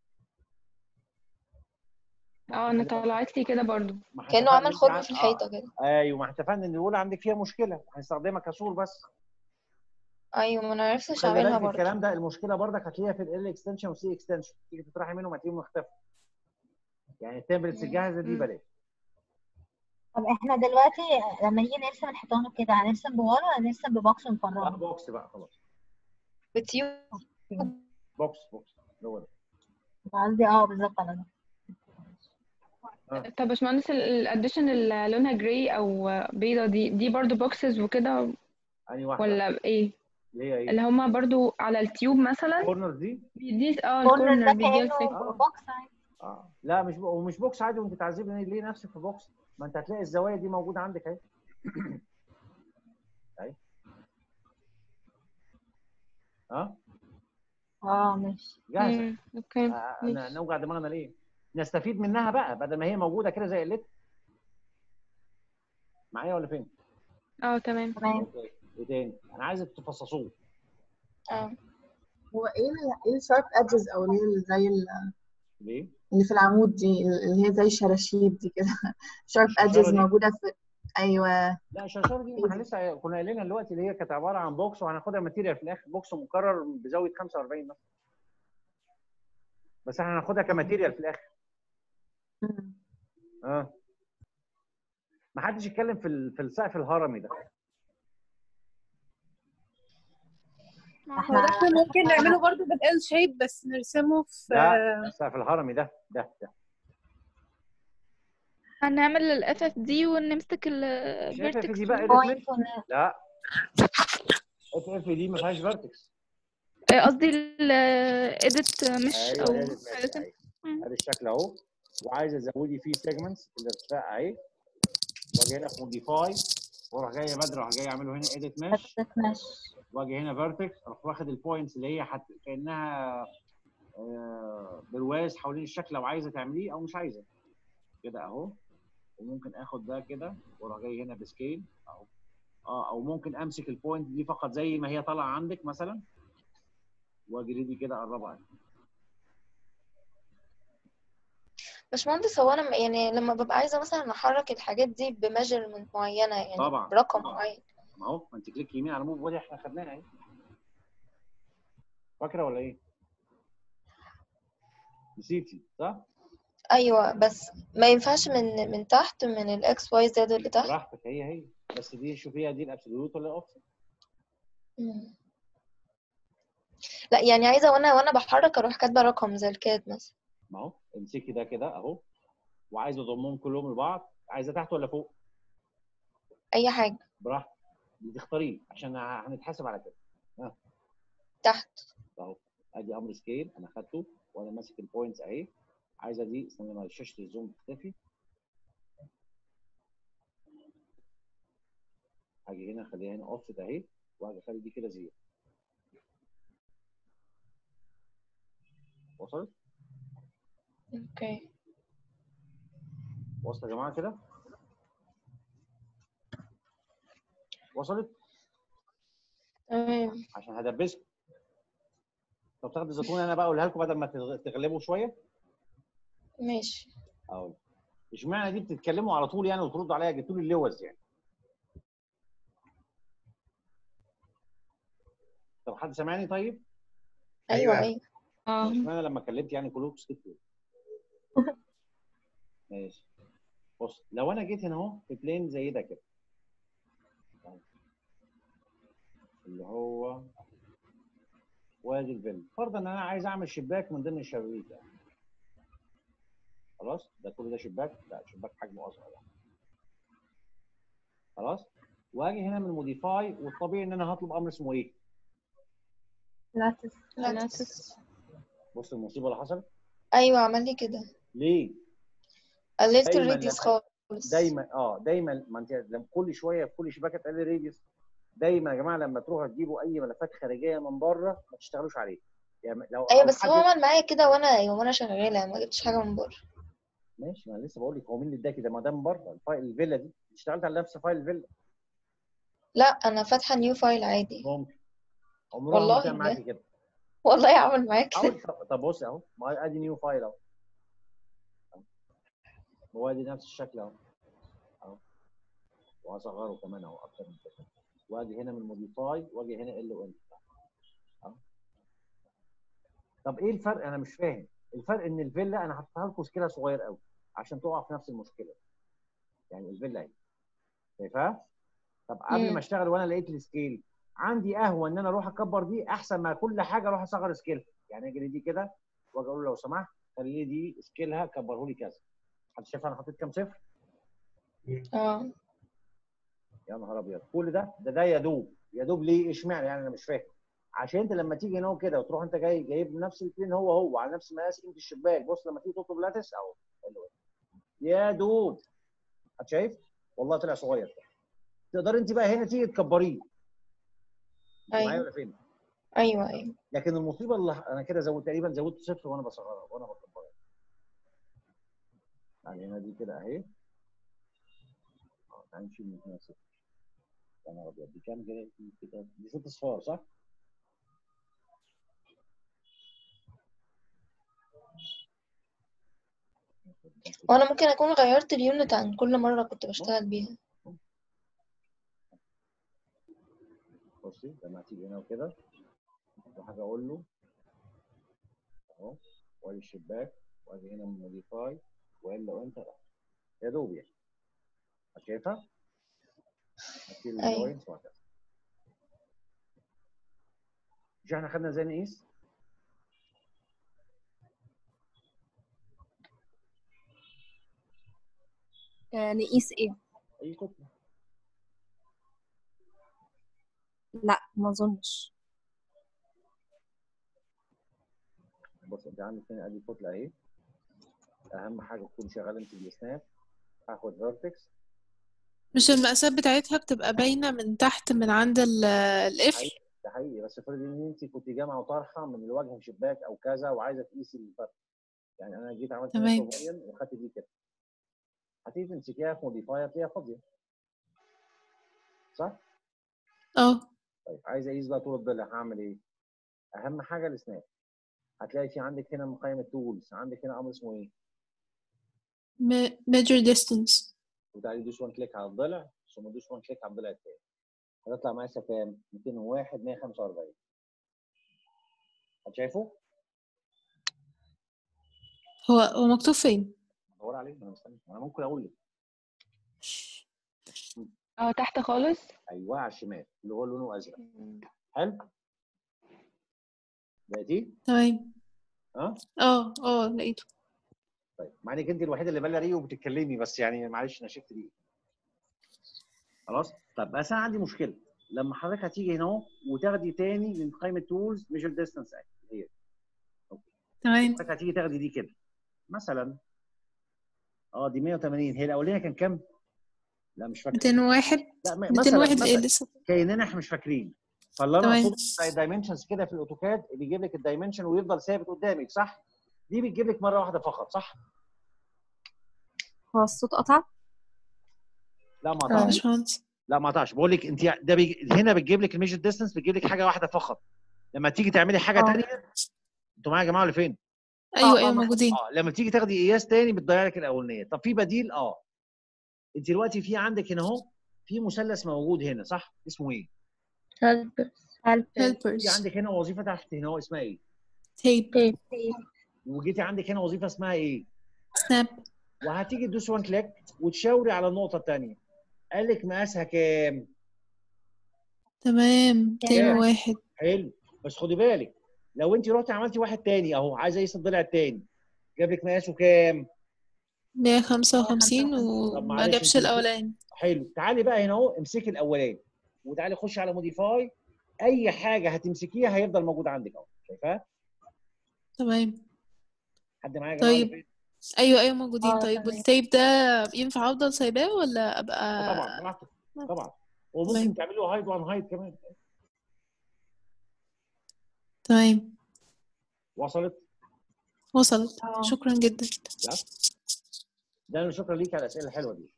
H: اه انا طلعت لي كده برضو
A: ما احنا
I: كانه
A: اتفقنا
I: عمل
A: إن أنت
I: خرم
A: عن-
I: في الحيطه كده
A: آه. ايوه ما احنا اتفقنا ان الاولى عندك فيها مشكله هنستخدمها كسور بس
I: ايوه ما انا عرفتش
A: خلي
I: اعملها
A: بالك
I: برضه
A: الكلام ده المشكله برضك هتلاقيها في ال اكستنشن والسي اكستنشن تيجي تطرحي منهم هتلاقيهم اختفوا يعني التمبلتس الجاهزه دي
H: مم.
A: بلاش
F: طب احنا دلوقتي لما نيجي نرسم الحيطان وكده هنرسم بوال ولا هنرسم ببوكس
A: لا
F: مفرغ؟
A: بوكس بقى خلاص
I: بالتيوب
A: بوكس بوكس هو ده
F: قصدي اه بالظبط على ده
H: طب يا باشمهندس الاديشن اللي لونها جراي او بيضه دي دي برضو بوكسز وكده
A: انهي واحده
H: ولا ايه
A: اللي هي ايه
H: اللي هما برضو على التيوب مثلا
A: كورنر دي
H: بيدي اه
F: كورنر
H: الكورنر
F: ده
H: بيدي
F: كأنه
H: الفكرة
F: بوكس عادي
A: اه لا مش ومش بوكس عادي وانت تعذبي ليه نفسك في بوكس ما انت هتلاقي الزوايا دي موجوده عندك اهي اهي اه
F: اه ماشي
A: جاهزه
H: مم، اوكي
A: آه، ن-
H: ماشي
A: نوجع دماغنا ليه؟ نستفيد منها بقى بدل ما هي موجوده كده زي قلتها معايا ولا فين؟
H: اه تمام
F: تمام
A: اوكي ايه تاني؟ انا عايزك تفصصوه
I: اه
J: هو ايه ال- ايه الشارب ادجز او اللي هي زي ال-
A: ليه؟
J: اللي في العمود دي اللي هي زي الشراشيب دي كده شارب
A: الشرشرة
J: ادجز
A: دي؟
J: موجودة في ايوه
A: لا الشرشره دي ما احنا لسه كنا قايلينها دلوقتي اللي هي كانت عباره عن بوكس وهناخدها ماتيريال في الاخر بوكس مكرر بزاويه 45 مثلا بس احنا هناخدها كماتيريال في الاخر
J: مم.
A: اه ما حدش يتكلم في ال- في السقف الهرمي ده
E: هو ده احنا ممكن نعمله برضو بالال شيب بس نرسمه في
A: لا السقف الهرمي ده ده ده
K: هنعمل الاف اف دي ونمسك
A: مش اف اف
K: الفيرتكس
A: دي بقى edit
F: بوينت
A: mesh. لا اف اف دي ما فيهاش فيرتكس
K: قصدي الايديت مش
A: ايوه
K: او
A: edit mesh،
K: حاجة كده.
A: أيوة.
K: مم.
A: ادي الشكل اهو وعايزه تزودي فيه سيجمنتس الارتفاع اهي واجي هنا في موديفاي واروح جاي بدري اروح جاي اعمله هنا اديت مش
F: ماشي
A: واجي هنا فيرتكس اروح واخد البوينتس اللي هي حت... كانها آه، برواز حوالين الشكل لو عايزه تعمليه او مش عايزه كده اهو وممكن اخد ده كده واروح جاي هنا بسكيل اهو اه او ممكن امسك البوينت دي فقط زي ما هي طالعه عندك مثلا واجي ريدي كده اقربها
I: باشمهندس هو انا م- يعني لما ببقى عايزه مثلا احرك الحاجات دي بميجرمنت معينه يعني
A: طبعا
I: برقم
A: طبعا
I: معين
A: ما هو ما انت كليك يمين على موف بودي احنا خدناها اهي فاكره ولا ايه؟ نسيتي صح؟
I: ايوه بس ما ينفعش من من تحت من الاكس واي زد اللي تحت
A: براحتك هي هي بس دي شوفيها دي الابسوليوت ولا الاوفست
I: مم. لا يعني عايزه وانا وانا بحرك اروح كاتبه رقم زي الكاد مثلا
A: ما هو امسكي ده كده اهو وعايزه اضمهم كلهم لبعض عايزه تحت ولا فوق؟
I: اي حاجه
A: براحتك دي تختاريه عشان هنتحاسب على كده ها
I: تحت
A: اهو ادي امر سكيل انا خدته وانا ماسك البوينتس اهي عايزه دي استنى لما شاشه الزوم تختفي هاجي هنا اخليها هنا اوفست اهي وهاجي اخلي دي كده زيرو وصلت؟
I: اوكي
A: واصله يا جماعه كده؟ وصلت؟
I: تمام
A: عشان هدبسكم طب تاخد الزيتونه انا بقى اقولها لكم بدل ما تغ- تغلبوا شويه
I: ماشي
A: اقول اشمعنى دي بتتكلموا على طول يعني وتردوا عليا جبتوا لي اللوز يعني طب حد سامعني طيب؟
I: ايوه ايوه
H: اه
A: اشمعنى لما كلمت يعني كلكم سكتوا ماشي بص لو انا جيت هنا اهو في بلين زي ده كده اللي هو وادي الفيلا فرضا ان انا عايز اعمل شباك من ضمن الشبابيك يعني خلاص ده كل ده شباك لا شباك حجمه اصغر يعني خلاص واجي هنا من موديفاي والطبيعي ان انا هطلب امر اسمه ايه؟
F: لاتس
I: لاتس
A: بص المصيبه اللي حصلت
I: ايوه عمل لي كده
A: ليه؟
I: قللت
A: دايما
I: الريديوس
A: لما
I: خالص
A: دايما اه دايما ما انت لما كل شويه في كل شباكه تقلل ريديوس دايما يا جماعه لما تروحوا تجيبوا اي ملفات خارجيه من بره ما تشتغلوش عليه يعني لو
I: ايوه
A: او
I: بس هو
A: حد
I: عمل معايا كده وانا ايوه وانا شغاله ما جبتش حاجه من بره
A: ماشي ما انا لسه بقول لك هو مين اللي اداكي ده ما ده من بره الفايل الفيلا دي اشتغلت على نفس فايل الفيلا
I: لا انا فاتحه نيو فايل عادي
A: ممكن عمرها ما
I: والله
A: تعمل معاكي
I: لا.
A: كده
I: والله عمل معايا كده
A: حاول طب- طب بص اهو ما هي ادي نيو فايل اهو أهو. هو ادي نفس الشكل اهو اهو وهصغره كمان اهو اكتر من كده واجي هنا من موديفاي واجي هنا ال وان اهو طب ايه الفرق انا مش فاهم الفرق ان الفيلا انا حطيتها لكم سكيلها صغير قوي عشان تقع في نفس المشكله يعني الفيلا اهي شايفاها طب قبل ما
I: مم.
A: اشتغل وانا لقيت السكيل عندي قهوه ان انا اروح اكبر دي احسن ما كل حاجه اروح اصغر سكيلها يعني اجي دي كده واجي اقول له لو سمحت خلي لي دي سكيلها كبره لي كذا حد شايف انا حطيت كام صفر
I: اه
A: يا نهار ابيض كل ده ده ده يا دوب يا دوب ليه اشمعنى يعني انا مش فاهم عشان انت لما تيجي هنا وكده وتروح انت جاي جايب نفس البلين هو هو على نفس مقاس قيمه الشباك بص لما تيجي تطلب لاتس اهو حلو. يا دوب حد شايف والله طلع صغير تقدر انت بقى هنا تيجي تكبريه انت معايا
I: ايوه
A: ولا فين
I: ايوه ايوه
A: لكن المصيبه اللي انا كده زود تقريبا زودت صفر وانا بصغرها وانا بكبرها يعني هنا دي كده اهي اه تعالى نشيل من هنا صفر يا نهار ابيض دي كام كده دي كده دي ست اصفار صح؟
I: وانا ممكن اكون غيرت اليونت عن كل مره كنت بشتغل بيها
A: بصي لما هتيجي هنا وكده وحاجه اقول له اهو وادي الشباك واجي هنا من موديفاي والا وانت يا دوب يعني شايفها؟ هتشيل
I: ايوه
A: الجوينتس وهكذا مش احنا خدنا ازاي نقيس؟
G: آه، نقيس ايه
A: اي كتله
G: لا ما اظنش
A: بص انت عندك هنا ادي كتله اهي اهم حاجه تكون شغال انت بالسناب هاخد فيرتكس
L: مش المقاسات بتاعتها بتبقى باينة من تحت من عند ال- القفل
A: حقيقي ده حقيقي بس افرضي ان انت كنت جامعه وطرحه من الوجه شباك او كذا وعايزه تقيسي الفرق يعني انا جيت عملت هنا
L: تمام
A: بروباين وخدت دي كده هتيجي تمسكيها في موديفاير تلاقيها فاضيه صح؟
L: اه
A: طيب عايز اقيس بقى طول الضلع هعمل ايه؟ اهم حاجه السناب هتلاقي في عندك هنا مقيم التولز عندك هنا امر اسمه ايه؟
L: Me- measure distance
A: وتعالي دوس وان كليك على الضلع ثم دوس وان كليك على الضلع التاني هتطلع مقاسها كام؟ 201 145 شايفه؟
L: هو هو مكتوب فين؟
A: دور عليه انا مستني انا ممكن اقول لك
H: اه تحت خالص
A: ايوه على الشمال اللي هو لونه ازرق حلو؟ لقيتيه؟
L: تمام
A: ها؟
L: اه اه لقيته
A: طيب مع انك انت الوحيده اللي بالة ريه وبتتكلمي بس يعني معلش انا شفت دي خلاص طب بس انا عندي مشكله لما حضرتك هتيجي هنا اهو وتاخدي تاني من قائمه تولز ميجر ديستانس هي
L: تمام
A: حضرتك هتيجي تاخدي دي كده مثلا اه دي 180 هي الاولانيه كان كام؟ لا مش فاكر
L: 201
A: لا م-
L: 201
A: مثلا
L: ايه
A: مثلا
L: لسه
A: كاننا احنا مش فاكرين فاللي انا
L: تمام.
A: اقصده زي الدايمنشنز كده في الاوتوكاد بيجيب لك الدايمنشن ويفضل ثابت قدامك صح؟ دي بتجيب لك مره واحده فقط صح؟
G: هو الصوت قطع
A: لا ما
L: اه
A: قطعش
L: باشمهندس
A: لا ما قطعش بقول لك انت ده بيج... هنا بتجيب لك الميجر ديستانس بتجيب لك حاجه واحده فقط لما تيجي تعملي حاجه
G: اه.
A: ثانيه انتوا معايا يا جماعه ولا فين؟
L: ايوه
G: اه
L: ايوه
G: اه
L: موجودين
A: اه لما تيجي تاخدي قياس تاني بتضيع لك الاولانيه طب في بديل اه انت دلوقتي في عندك هنا اهو في مثلث موجود هنا صح اسمه ايه
I: helpers
A: في
L: helpers
A: عندك هنا وظيفه تحت هنا هو اسمها ايه
L: tape
I: tape
A: وجيتي عندك هنا وظيفه اسمها ايه
L: snap
A: وهتيجي تدوس وان كليك وتشاوري على النقطه الثانيه قال لك مقاسها كام
L: تمام
A: كام
L: 201
A: حلو بس خدي بالك لو انت رحتي عملتي واحد تاني اهو عايزه اقيس الضلع التاني جاب لك مقاسه كام
L: 155
A: طب
L: وما
A: معلش
L: جابش
A: انت
L: الاولاني
A: حلو تعالي بقى هنا اهو امسكي الاولاني وتعالي خشي على موديفاي اي حاجه هتمسكيها هيفضل موجود عندك اهو شايفاها
L: تمام
A: حد معايا يا جماعه ولا
L: طيب
A: فين؟
L: ايوه ايوه موجودين
I: اه
L: طيب
I: تمام
L: والتيب ده ينفع افضل سايباه ولا
A: آه
L: ابقى
A: طبعا براحتك طبعا وممكن
L: تمام
A: تعملي له هايد وان هايد كمان
L: تمام
A: وصلت
L: وصلت
F: اه
L: شكرا جدا
A: لا ده أنا شكرا ليك على الاسئله الحلوه دي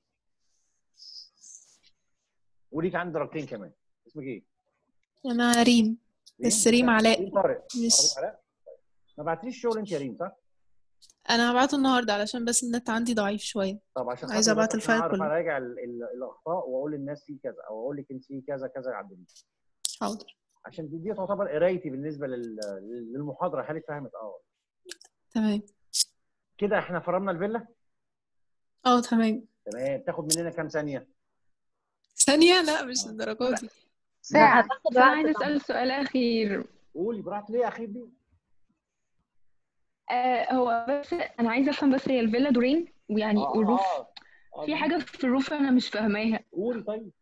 A: وليك عندي درجتين كمان اسمك ايه؟
L: انا ريم بس
A: ريم
L: ريم علاء
A: ريم طارق اه ريم
L: مش
A: علاء ما بعتليش شغل انت يا ريم صح؟
L: انا هبعته النهارده علشان بس النت عندي ضعيف شويه
A: طب عشان
L: عايزه
A: خاطر بس
L: ابعت
A: عشان
L: الفايل
A: اعرف
L: كله
A: اراجع ال- ال- الاخطاء واقول للناس في كذا او اقول لك انت في كذا كذا عدلي
L: حاضر
A: عشان دي, دي تعتبر قرايتي بالنسبه لل- للمحاضره هل اتفهمت اه
L: تمام
A: كده احنا فرمنا الفيلا
L: اه تمام
A: تمام تاخد مننا كام ثانيه؟
L: ثانيه لا مش
A: اه
L: الدرجات دي
F: لا
I: ساعة
F: هتاخد
H: بس أنا
F: وقت
H: عايزة
F: طبعا
H: أسأل سؤال أخير
A: قولي براحتك ليه يا اخي دي؟
H: آه هو بس أنا عايزة أفهم بس هي الفيلا دورين ويعني
A: اه
H: والروف
A: اه اه
H: في
A: دي
H: حاجة في الروف أنا مش فاهماها
A: قولي طيب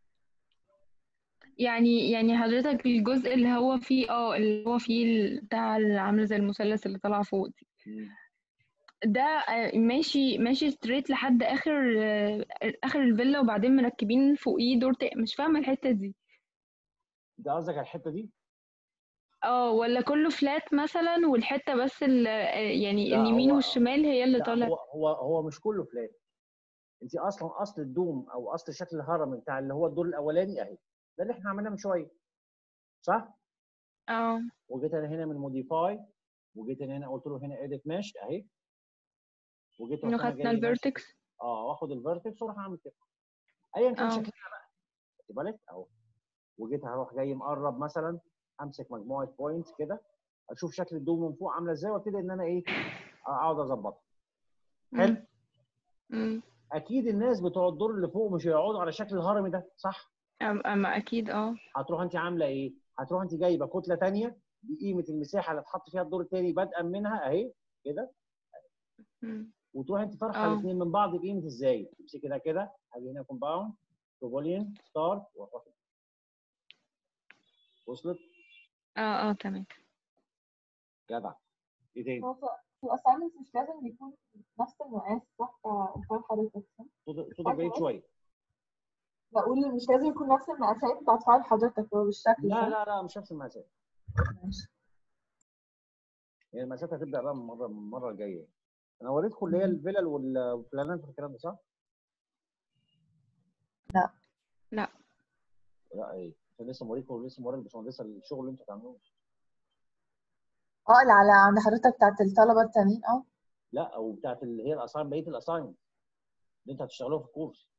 H: يعني يعني حضرتك الجزء اللي هو فيه اه اللي هو فيه ال- بتاع اللي عامل زي المثلث اللي طالع فوق دي
A: مم.
H: ده آه، ماشي ماشي ستريت لحد آخر آه، آخر الفيلا وبعدين مركبين فوقيه دور تاني مش فاهمة الحتة دي
A: انت قصدك على الحته دي؟
H: اه ولا كله فلات مثلا والحتة بس ال- آه، يعني
A: لا
H: اليمين
A: هو
H: والشمال هي اللي
A: لا
H: طالع
A: هو هو هو مش كله فلات انت اصلا اصل الدوم او اصل شكل الهرم بتاع اللي هو الدور الاولاني اهي ده اللي احنا عملناه من شويه صح؟
H: اه
A: وجيت انا هنا من موديفاي وجيت انا هنا قلت له هنا اديت ماش اهي وجيت
H: انه
A: رحت انا
H: خدنا
A: جاي ماشي
H: الفيرتكس
A: اه واخد الفيرتكس واروح اعمل كده ايا كان
H: اه
A: شكلها بقى خدت بالك اهو وجيت هروح جاي مقرب مثلا امسك مجموعه بوينتس كده اشوف شكل الدوم من فوق عامله ازاي وابتدي ان انا ايه اقعد اظبطها حلو
H: مم. مم.
A: اكيد الناس بتوع الدور اللي فوق مش هيقعدوا على شكل الهرمي ده صح
H: أم- اما اكيد اه
A: هتروح انت عامله ايه هتروح انت جايبه كتله ثانيه بقيمه المساحه اللي اتحط فيها الدور الثاني بدءا منها اهي كده
H: مم.
A: وتروح انت طرحه
H: اه
A: الاثنين من بعض بقيمه ازاي تمسكي ده كده هاجي هنا كومباوند بولين ستارت واروح وصلت
H: اه اه تمام
A: جدع ايه تاني
J: هو في الأسايمنت مش لازم يكون نفس المقاس صح بتاع حضرتك صح؟
A: صوتك صوتك بعيد شويه
J: بقول مش لازم يكون نفس المقاسات بتاعت فايل حضرتك هو بالشكل
A: لا
J: صح؟
A: لا لا مش نفس المقاسات
J: ماشي
A: يعني المقاسات هتبدا بقى من المره من المره الجايه انا وريتكم اللي هي الفيلل وال- والبلانات والكلام ده صح؟
J: لا
H: لا
A: لا ايه عشان لسه موريكم لسه موري الباشمهندسه الشغل اللي انتوا بتعملوه
J: اه اللي على عند حضرتك بتاعت الطلبة التانيين اه
A: لا او بتاعت اللي هي الاساين بقيه الاساين اللي انت هتشتغلوها في الكورس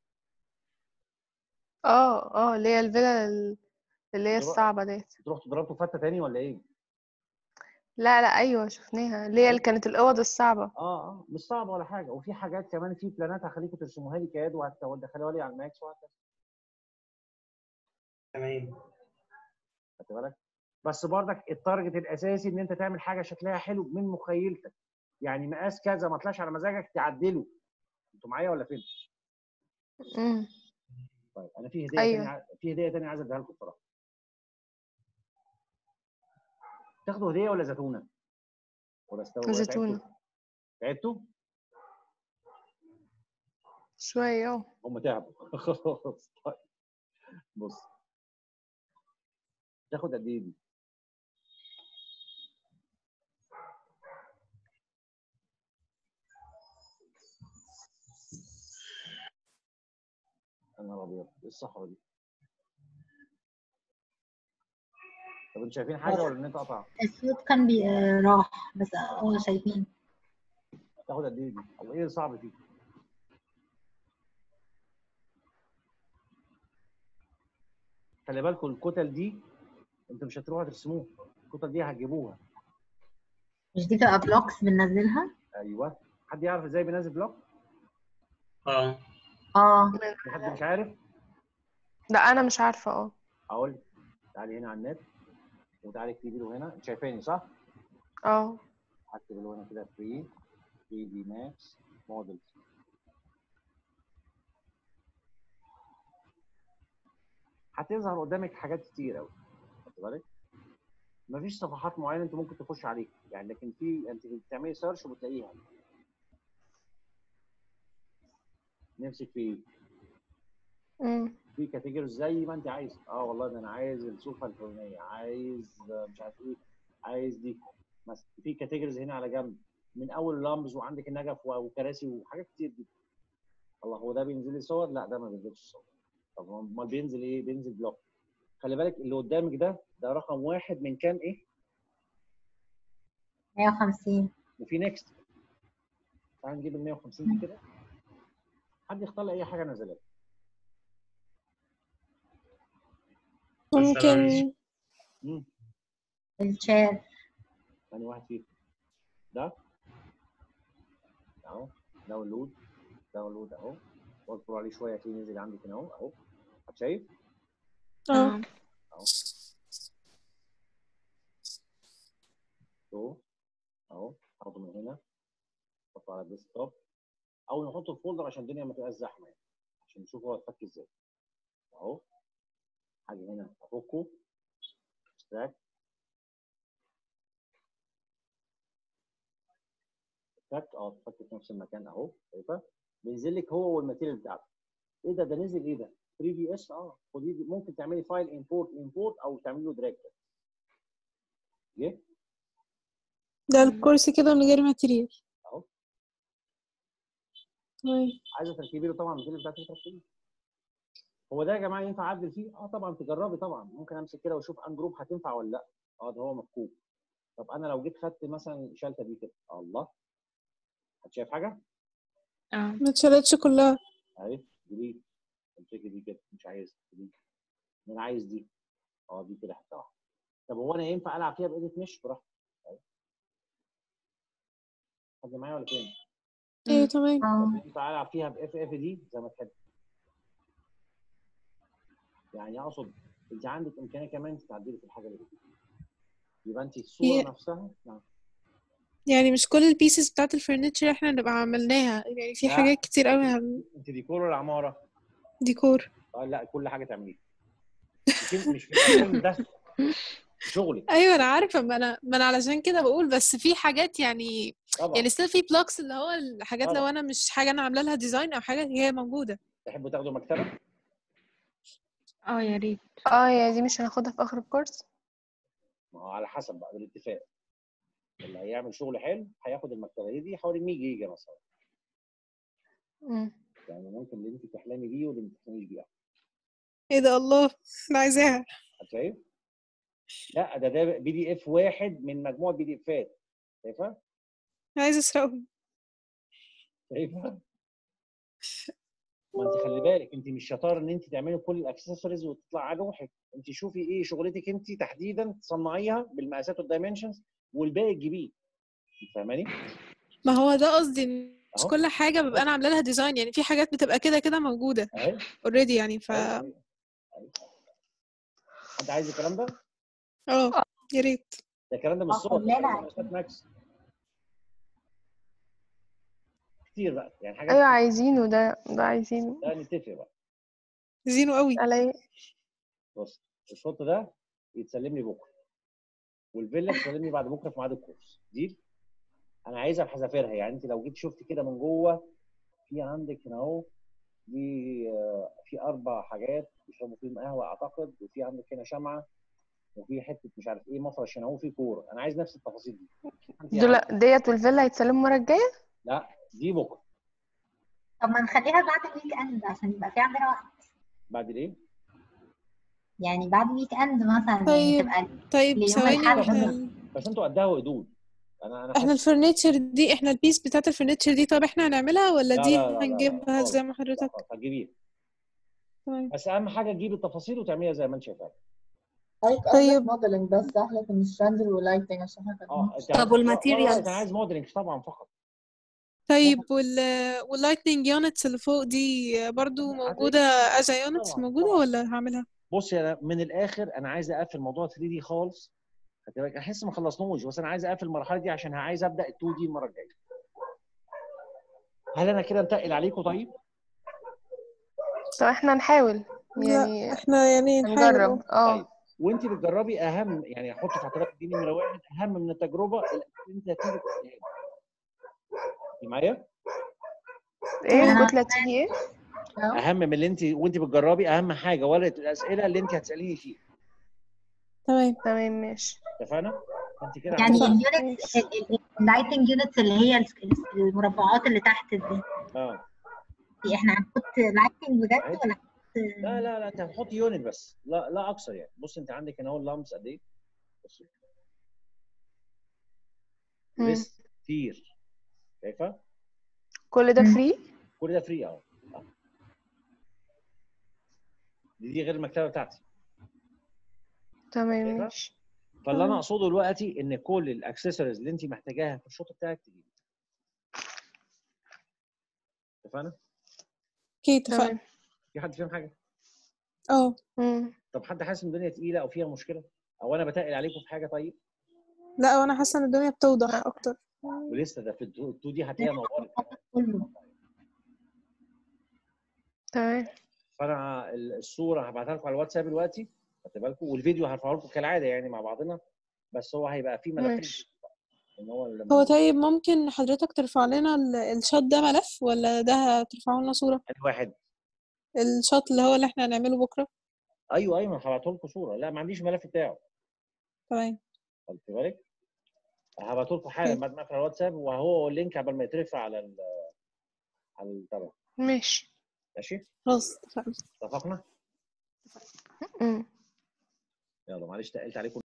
D: اه اه اللي هي الفيلا ال- اللي هي
A: تروح-
D: الصعبة ديت
A: تروح تضربوا فته تاني ولا ايه؟
D: لا لا ايوه شفناها اللي هي اللي كانت الاوض الصعبة
A: اه اه مش صعبه ولا حاجه وفي حاجات كمان في بلانات هخليكم ترسموها لي كاد وهتدخلوها لي على الماكس وهكذا
B: تمام
A: خدت بالك بس برضك التارجت الاساسي ان انت تعمل حاجه شكلها حلو من مخيلتك يعني مقاس كذا ما طلعش على مزاجك تعدله انتوا معايا ولا فين؟
D: امم
A: طيب انا في هديه
D: أيوة.
A: تانية ع- في هديه تانية عايز اديها لكم بصراحه تاخدوا هديه ولا زيتونه؟ ولا استوى ولا تعبتوا؟
D: زيتونة
A: تعبتوا؟
D: شوية اه
A: هم تعبوا خلاص طيب بص تاخد قد ايه دي؟ يا نهار ابيض ايه الصحراء دي؟ طب انتوا شايفين حاجه ولا النت قطع؟
F: الصوت كان بي... آه، راح بس اه شايفين
A: تاخد قد ايه دي؟ او ايه الصعب فيه؟ خلي بالكم الكتل دي انتوا مش هتروحوا ترسموها الكتل دي هتجيبوها
F: مش دي تبقى بلوكس بننزلها
A: ايوه حد يعرف ازاي بينزل بلوك؟
B: اه
F: اه
A: في حد مش عارف؟
D: لا انا مش عارفة اه
A: اقول لك. تعالي هنا على النت وتعالي اكتبي له هنا انت شايفاني صح؟
D: اه
A: هكتب له هنا كده فري 3 دي ماكس مودلز هتظهر قدامك حاجات كتير قوي خدت بالك؟ مفيش صفحات معينه انت ممكن تخش عليها يعني لكن في انت بتعملي سيرش وبتلاقيها نفسك في ايه؟
D: امم
A: في كاتيجوري زي ما انت عايز اه والله ده انا عايز الصوفه الفلانيه عايز آه، مش عارف ايه عايز دي مثلا في كاتيجوريز هنا على جنب من اول لامبز وعندك النجف و- وكراسي وحاجات كتير جدا الله هو ده بينزل لي صور لا ده ما بينزلش صور طب هو امال بينزل ايه بينزل بلوك خلي بالك اللي قدامك ده ده رقم واحد من كام ايه
F: 150
A: وفي نيكست تعال نجيب ال 150 دي كده حد يختار لي اي حاجه نزلت
L: ممكن
A: مم.
F: الشات
A: ثاني واحد فيهم ده اهو داونلود داونلود اهو واصبر عليه شويه هتلاقيه نزل عندك هنا اهو اهو حد شايف
L: اه
A: اهو اهو اهو اخده من هنا احطه على الديسك توب او نحطه في فولدر عشان الدنيا ما تبقاش زحمه يعني عشان نشوف هو اتفك ازاي اهو حاجه هنا افكه اكستراكت اتفك اه اتفك في نفس المكان اهو شايفه بينزل لك هو والماتيريال بتاعته ايه ده ده نزل ايه ده 3 في اس اه ودي دي ممكن تعملي فايل امبورت امبورت او تعملي له دراج جه
L: ده الكورس كده من غير ماتريال
A: اهو
L: تمام
A: عايزه تركيبي له طبعا الماتيريال بتاعته تركيبي هو ده يا جماعه ينفع اعدل فيه؟ اه طبعا تجربي طبعا ممكن امسك كده واشوف ان جروب هتنفع ولا لا اه ده هو مفكوك طب انا لو جيت خدت مثلا شلته دي كده الله انت شايف حاجه؟
H: اه
L: ما اتشالتش كلها
A: اهي ديليت امسكي دي كده مش عايز ديليت انا عايز دي اه دي كده حته واحده طب هو انا ينفع العب فيها بايديت مش براحتي أهي. حد معايا ولا فين؟
L: ايوه تمام
A: طب ينفع العب فيها باف اف دي زي ما تحب يعني اقصد انت عندك امكانيه كمان تعدلي في الحاجه اللي دي يبقى انت الصوره
L: هي-
A: نفسها نعم
L: يعني مش كل البيسز بتاعت الفرنتشر احنا نبقى عملناها يعني في
A: لا.
L: حاجات كتير قوي هم-
A: انت ديكور ولا عماره؟
L: ديكور
A: اه لا كل حاجه تعمليها مش مش في الفيلم ده شغلك
L: ايوه انا عارفه ما انا ما انا علشان كده بقول بس في حاجات يعني
A: طبعا
L: يعني ستيل في بلوكس اللي هو الحاجات لو
A: طبعا.
L: انا مش حاجه انا عامله لها ديزاين او حاجه هي موجوده
A: تحبوا تاخدوا مكتبه؟
H: اه يا ريت
D: اه يا دي مش هناخدها في اخر الكورس
A: ما هو على حسب بقى بالاتفاق اللي هيعمل شغل حلو هياخد المكتبه دي حوالي 100 جيجا مثلا
D: امم
A: يعني ممكن اللي انت تحلمي بيه واللي ما تحلميش بيه
L: ايه ده الله انا عايزاها
A: شايف؟ لا ده ده بي دي اف واحد من مجموعه بي دي افات شايفه
L: عايزة اسرقهم
A: شايفه ما انت خلي بالك انت مش شطاره ان انت تعملي كل الاكسسوارز وتطلع على روحك انت شوفي ايه شغلتك انت تحديدا تصنعيها بالمقاسات والدايمنشنز والباقي تجيبيه انت فاهماني؟
L: ما هو ده قصدي إن مش
A: اهو
L: كل حاجة ببقى أنا عاملة لها ديزاين يعني في حاجات بتبقى كده كده موجودة
A: اهي
L: اوريدي يعني ف
A: ايوه ايوه أيوة. حد عايز الكلام ده؟
L: اه يا ريت
A: ده الكلام ده مش
F: اه
A: صور ده
F: كلنا
A: كلام
F: عايزين
A: مقاسات ماكس كتير بقى يعني حاجات
D: ايوه
A: كتير
D: عايزينه ده ده عايزينه
A: ده نتفق بقى
L: زينه قوي
D: علي
A: بص الشوط ده يتسلم لي بكره والفيلا تسلم لي بعد بكره في ميعاد الكورس دي انا عايزها بحذافيرها يعني انت لو جيت شفت كده من جوه في عندك هنا اهو دي آه، في اربع حاجات بيشربوا فيهم قهوه اعتقد وفي عندك هنا شمعه وفي حته مش عارف ايه مفرش هنا اهو في كوره انا عايز نفس التفاصيل دي انت
D: دول
A: عايز
D: ديت والفيلا هيتسلموا المرة الجاية
A: لا دي بكره
F: طب ما نخليها بعد الويك اند عشان يبقى في عندنا وقت
A: بعد الايه؟
F: يعني بعد الويك اند مثلا يعني
L: طيب
F: تبقى
L: طيب
F: ليوم
L: ثواني
F: الأحد
L: واحنا
F: مثلا
L: ال-
A: بس انتوا قدها وقدود انا انا
L: احنا
A: حاسس
L: الفرنتشر دي احنا البيس بتاعت الفرنتشر دي طب احنا هنعملها ولا
A: لا
L: دي
A: لا لا لا لا
L: هنجيبها
A: خالص
L: زي ما
A: لا
L: حضرتك
A: خالص هتجيبيها
L: تمام
A: بس اهم حاجه تجيبي التفاصيل وتعمليها زي ما انت شايفاها
J: حضرتك قصدك
L: طيب
J: موديلنج بس صح لكن مش رندر ولايتنج عشان احنا كاتبين
A: اه
J: مش
A: انت
G: طب
A: عايز لا لا لا انا
G: والماتيريالز
A: عايز موديلنج طبعا فقط
L: طيب
A: موديلنج
L: وال واللايتنينج يونتس اللي فوق دي برضو موجودة
A: هتلاقي
L: as a units
A: طبعا
L: موجودة
A: طبعا
L: ولا هعملها
A: بصي انا من الاخر انا عايز اقفل موضوع 3 دي خالص خدي بالك احس ما خلصناهوش بس انا عايز اقفل المرحله دي عشان عايز ابدا ال 2 دي المره الجايه هل انا كده انتقل عليكم طيب؟
D: طب احنا نحاول
L: لا
D: يعني
L: احنا يعني نحاول
D: هنجرب
L: اه
A: طيب
D: اه
A: وانت بتجربي اهم يعني احط في اعتبارك دي نمره واحد اهم من التجربه الأسئلة اللي انت هتيجي تسالها لي. معايا؟
D: ايه
F: انا
D: الكتلة تيجي ايه
F: أهو.
A: اهم من اللي انت وانت بتجربي اهم حاجه ورقه الاسئله اللي انت هتساليني فيها
L: تمام
D: تمام ماشي
A: اتفقنا؟ انت كده
F: يعني
A: عندك
F: اليونتس
D: ماشي
F: اللايتنج يونتس اللي هي ال- المربعات اللي تحت دي
A: اه
F: دي احنا هنحط لايتنج بجد
A: عادي.
F: ولا هنحط
A: لا لا لا انت هتحط يونت بس لا لا اكثر يعني بص انت عندك هنا اهو اللامس قد ايه؟ بص
D: مم.
A: ليست كتير شايفه؟
D: كل ده
F: مم.
D: فري
A: كل ده فري اهو آه. دي, دي غير المكتبه بتاعتي
D: تمام
A: شايفه؟
D: ماشي
A: فاللي انا
L: تمام
A: اقصده دلوقتي ان كل الاكسسوارز اللي انت محتاجاها في الشوط بتاعك تجيبي اتفقنا؟
L: اوكي اتفقنا
D: تمام
A: في حد فيهم حاجه؟
L: اه
D: مم.
A: طب حد حاسس ان الدنيا تقيله او فيها مشكله؟ او انا بتقل عليكم في حاجه طيب؟
L: لا وانا حاسة ان الدنيا بتوضح
D: لا
L: اكتر
A: ولسه ده في ال 2 دي هتلاقيها نورت كمان
F: كله
D: تمام
A: فانا ال- الصوره هبعتها لكم على الواتساب دلوقتي خدت بالكم والفيديو هرفعه لكم كالعاده يعني مع بعضنا بس هو هيبقى فيه ملفين
D: ماشي
A: ان هو لما
L: هو
A: نيجي
L: طيب ممكن حضرتك ترفع لنا ال- الشوت ده ملف ولا ده هترفعه لنا صورة
A: أنهي واحد
L: الشوت اللي هو اللي احنا هنعمله بكرة
A: ايوه ايوه انا هبعته لكم صوره لا ما عنديش الملف بتاعه
L: تمام
A: خدت بالك هبعته لكم حالا
L: اوكي
A: بعد ما اقفل على الواتساب وهو اللينك قبل ما يترفع على ال على التبع
D: ماشي
A: ماشي
L: خلاص اتفقنا
A: اتفقنا
D: مم.
A: يلا معلش تقلت عليكم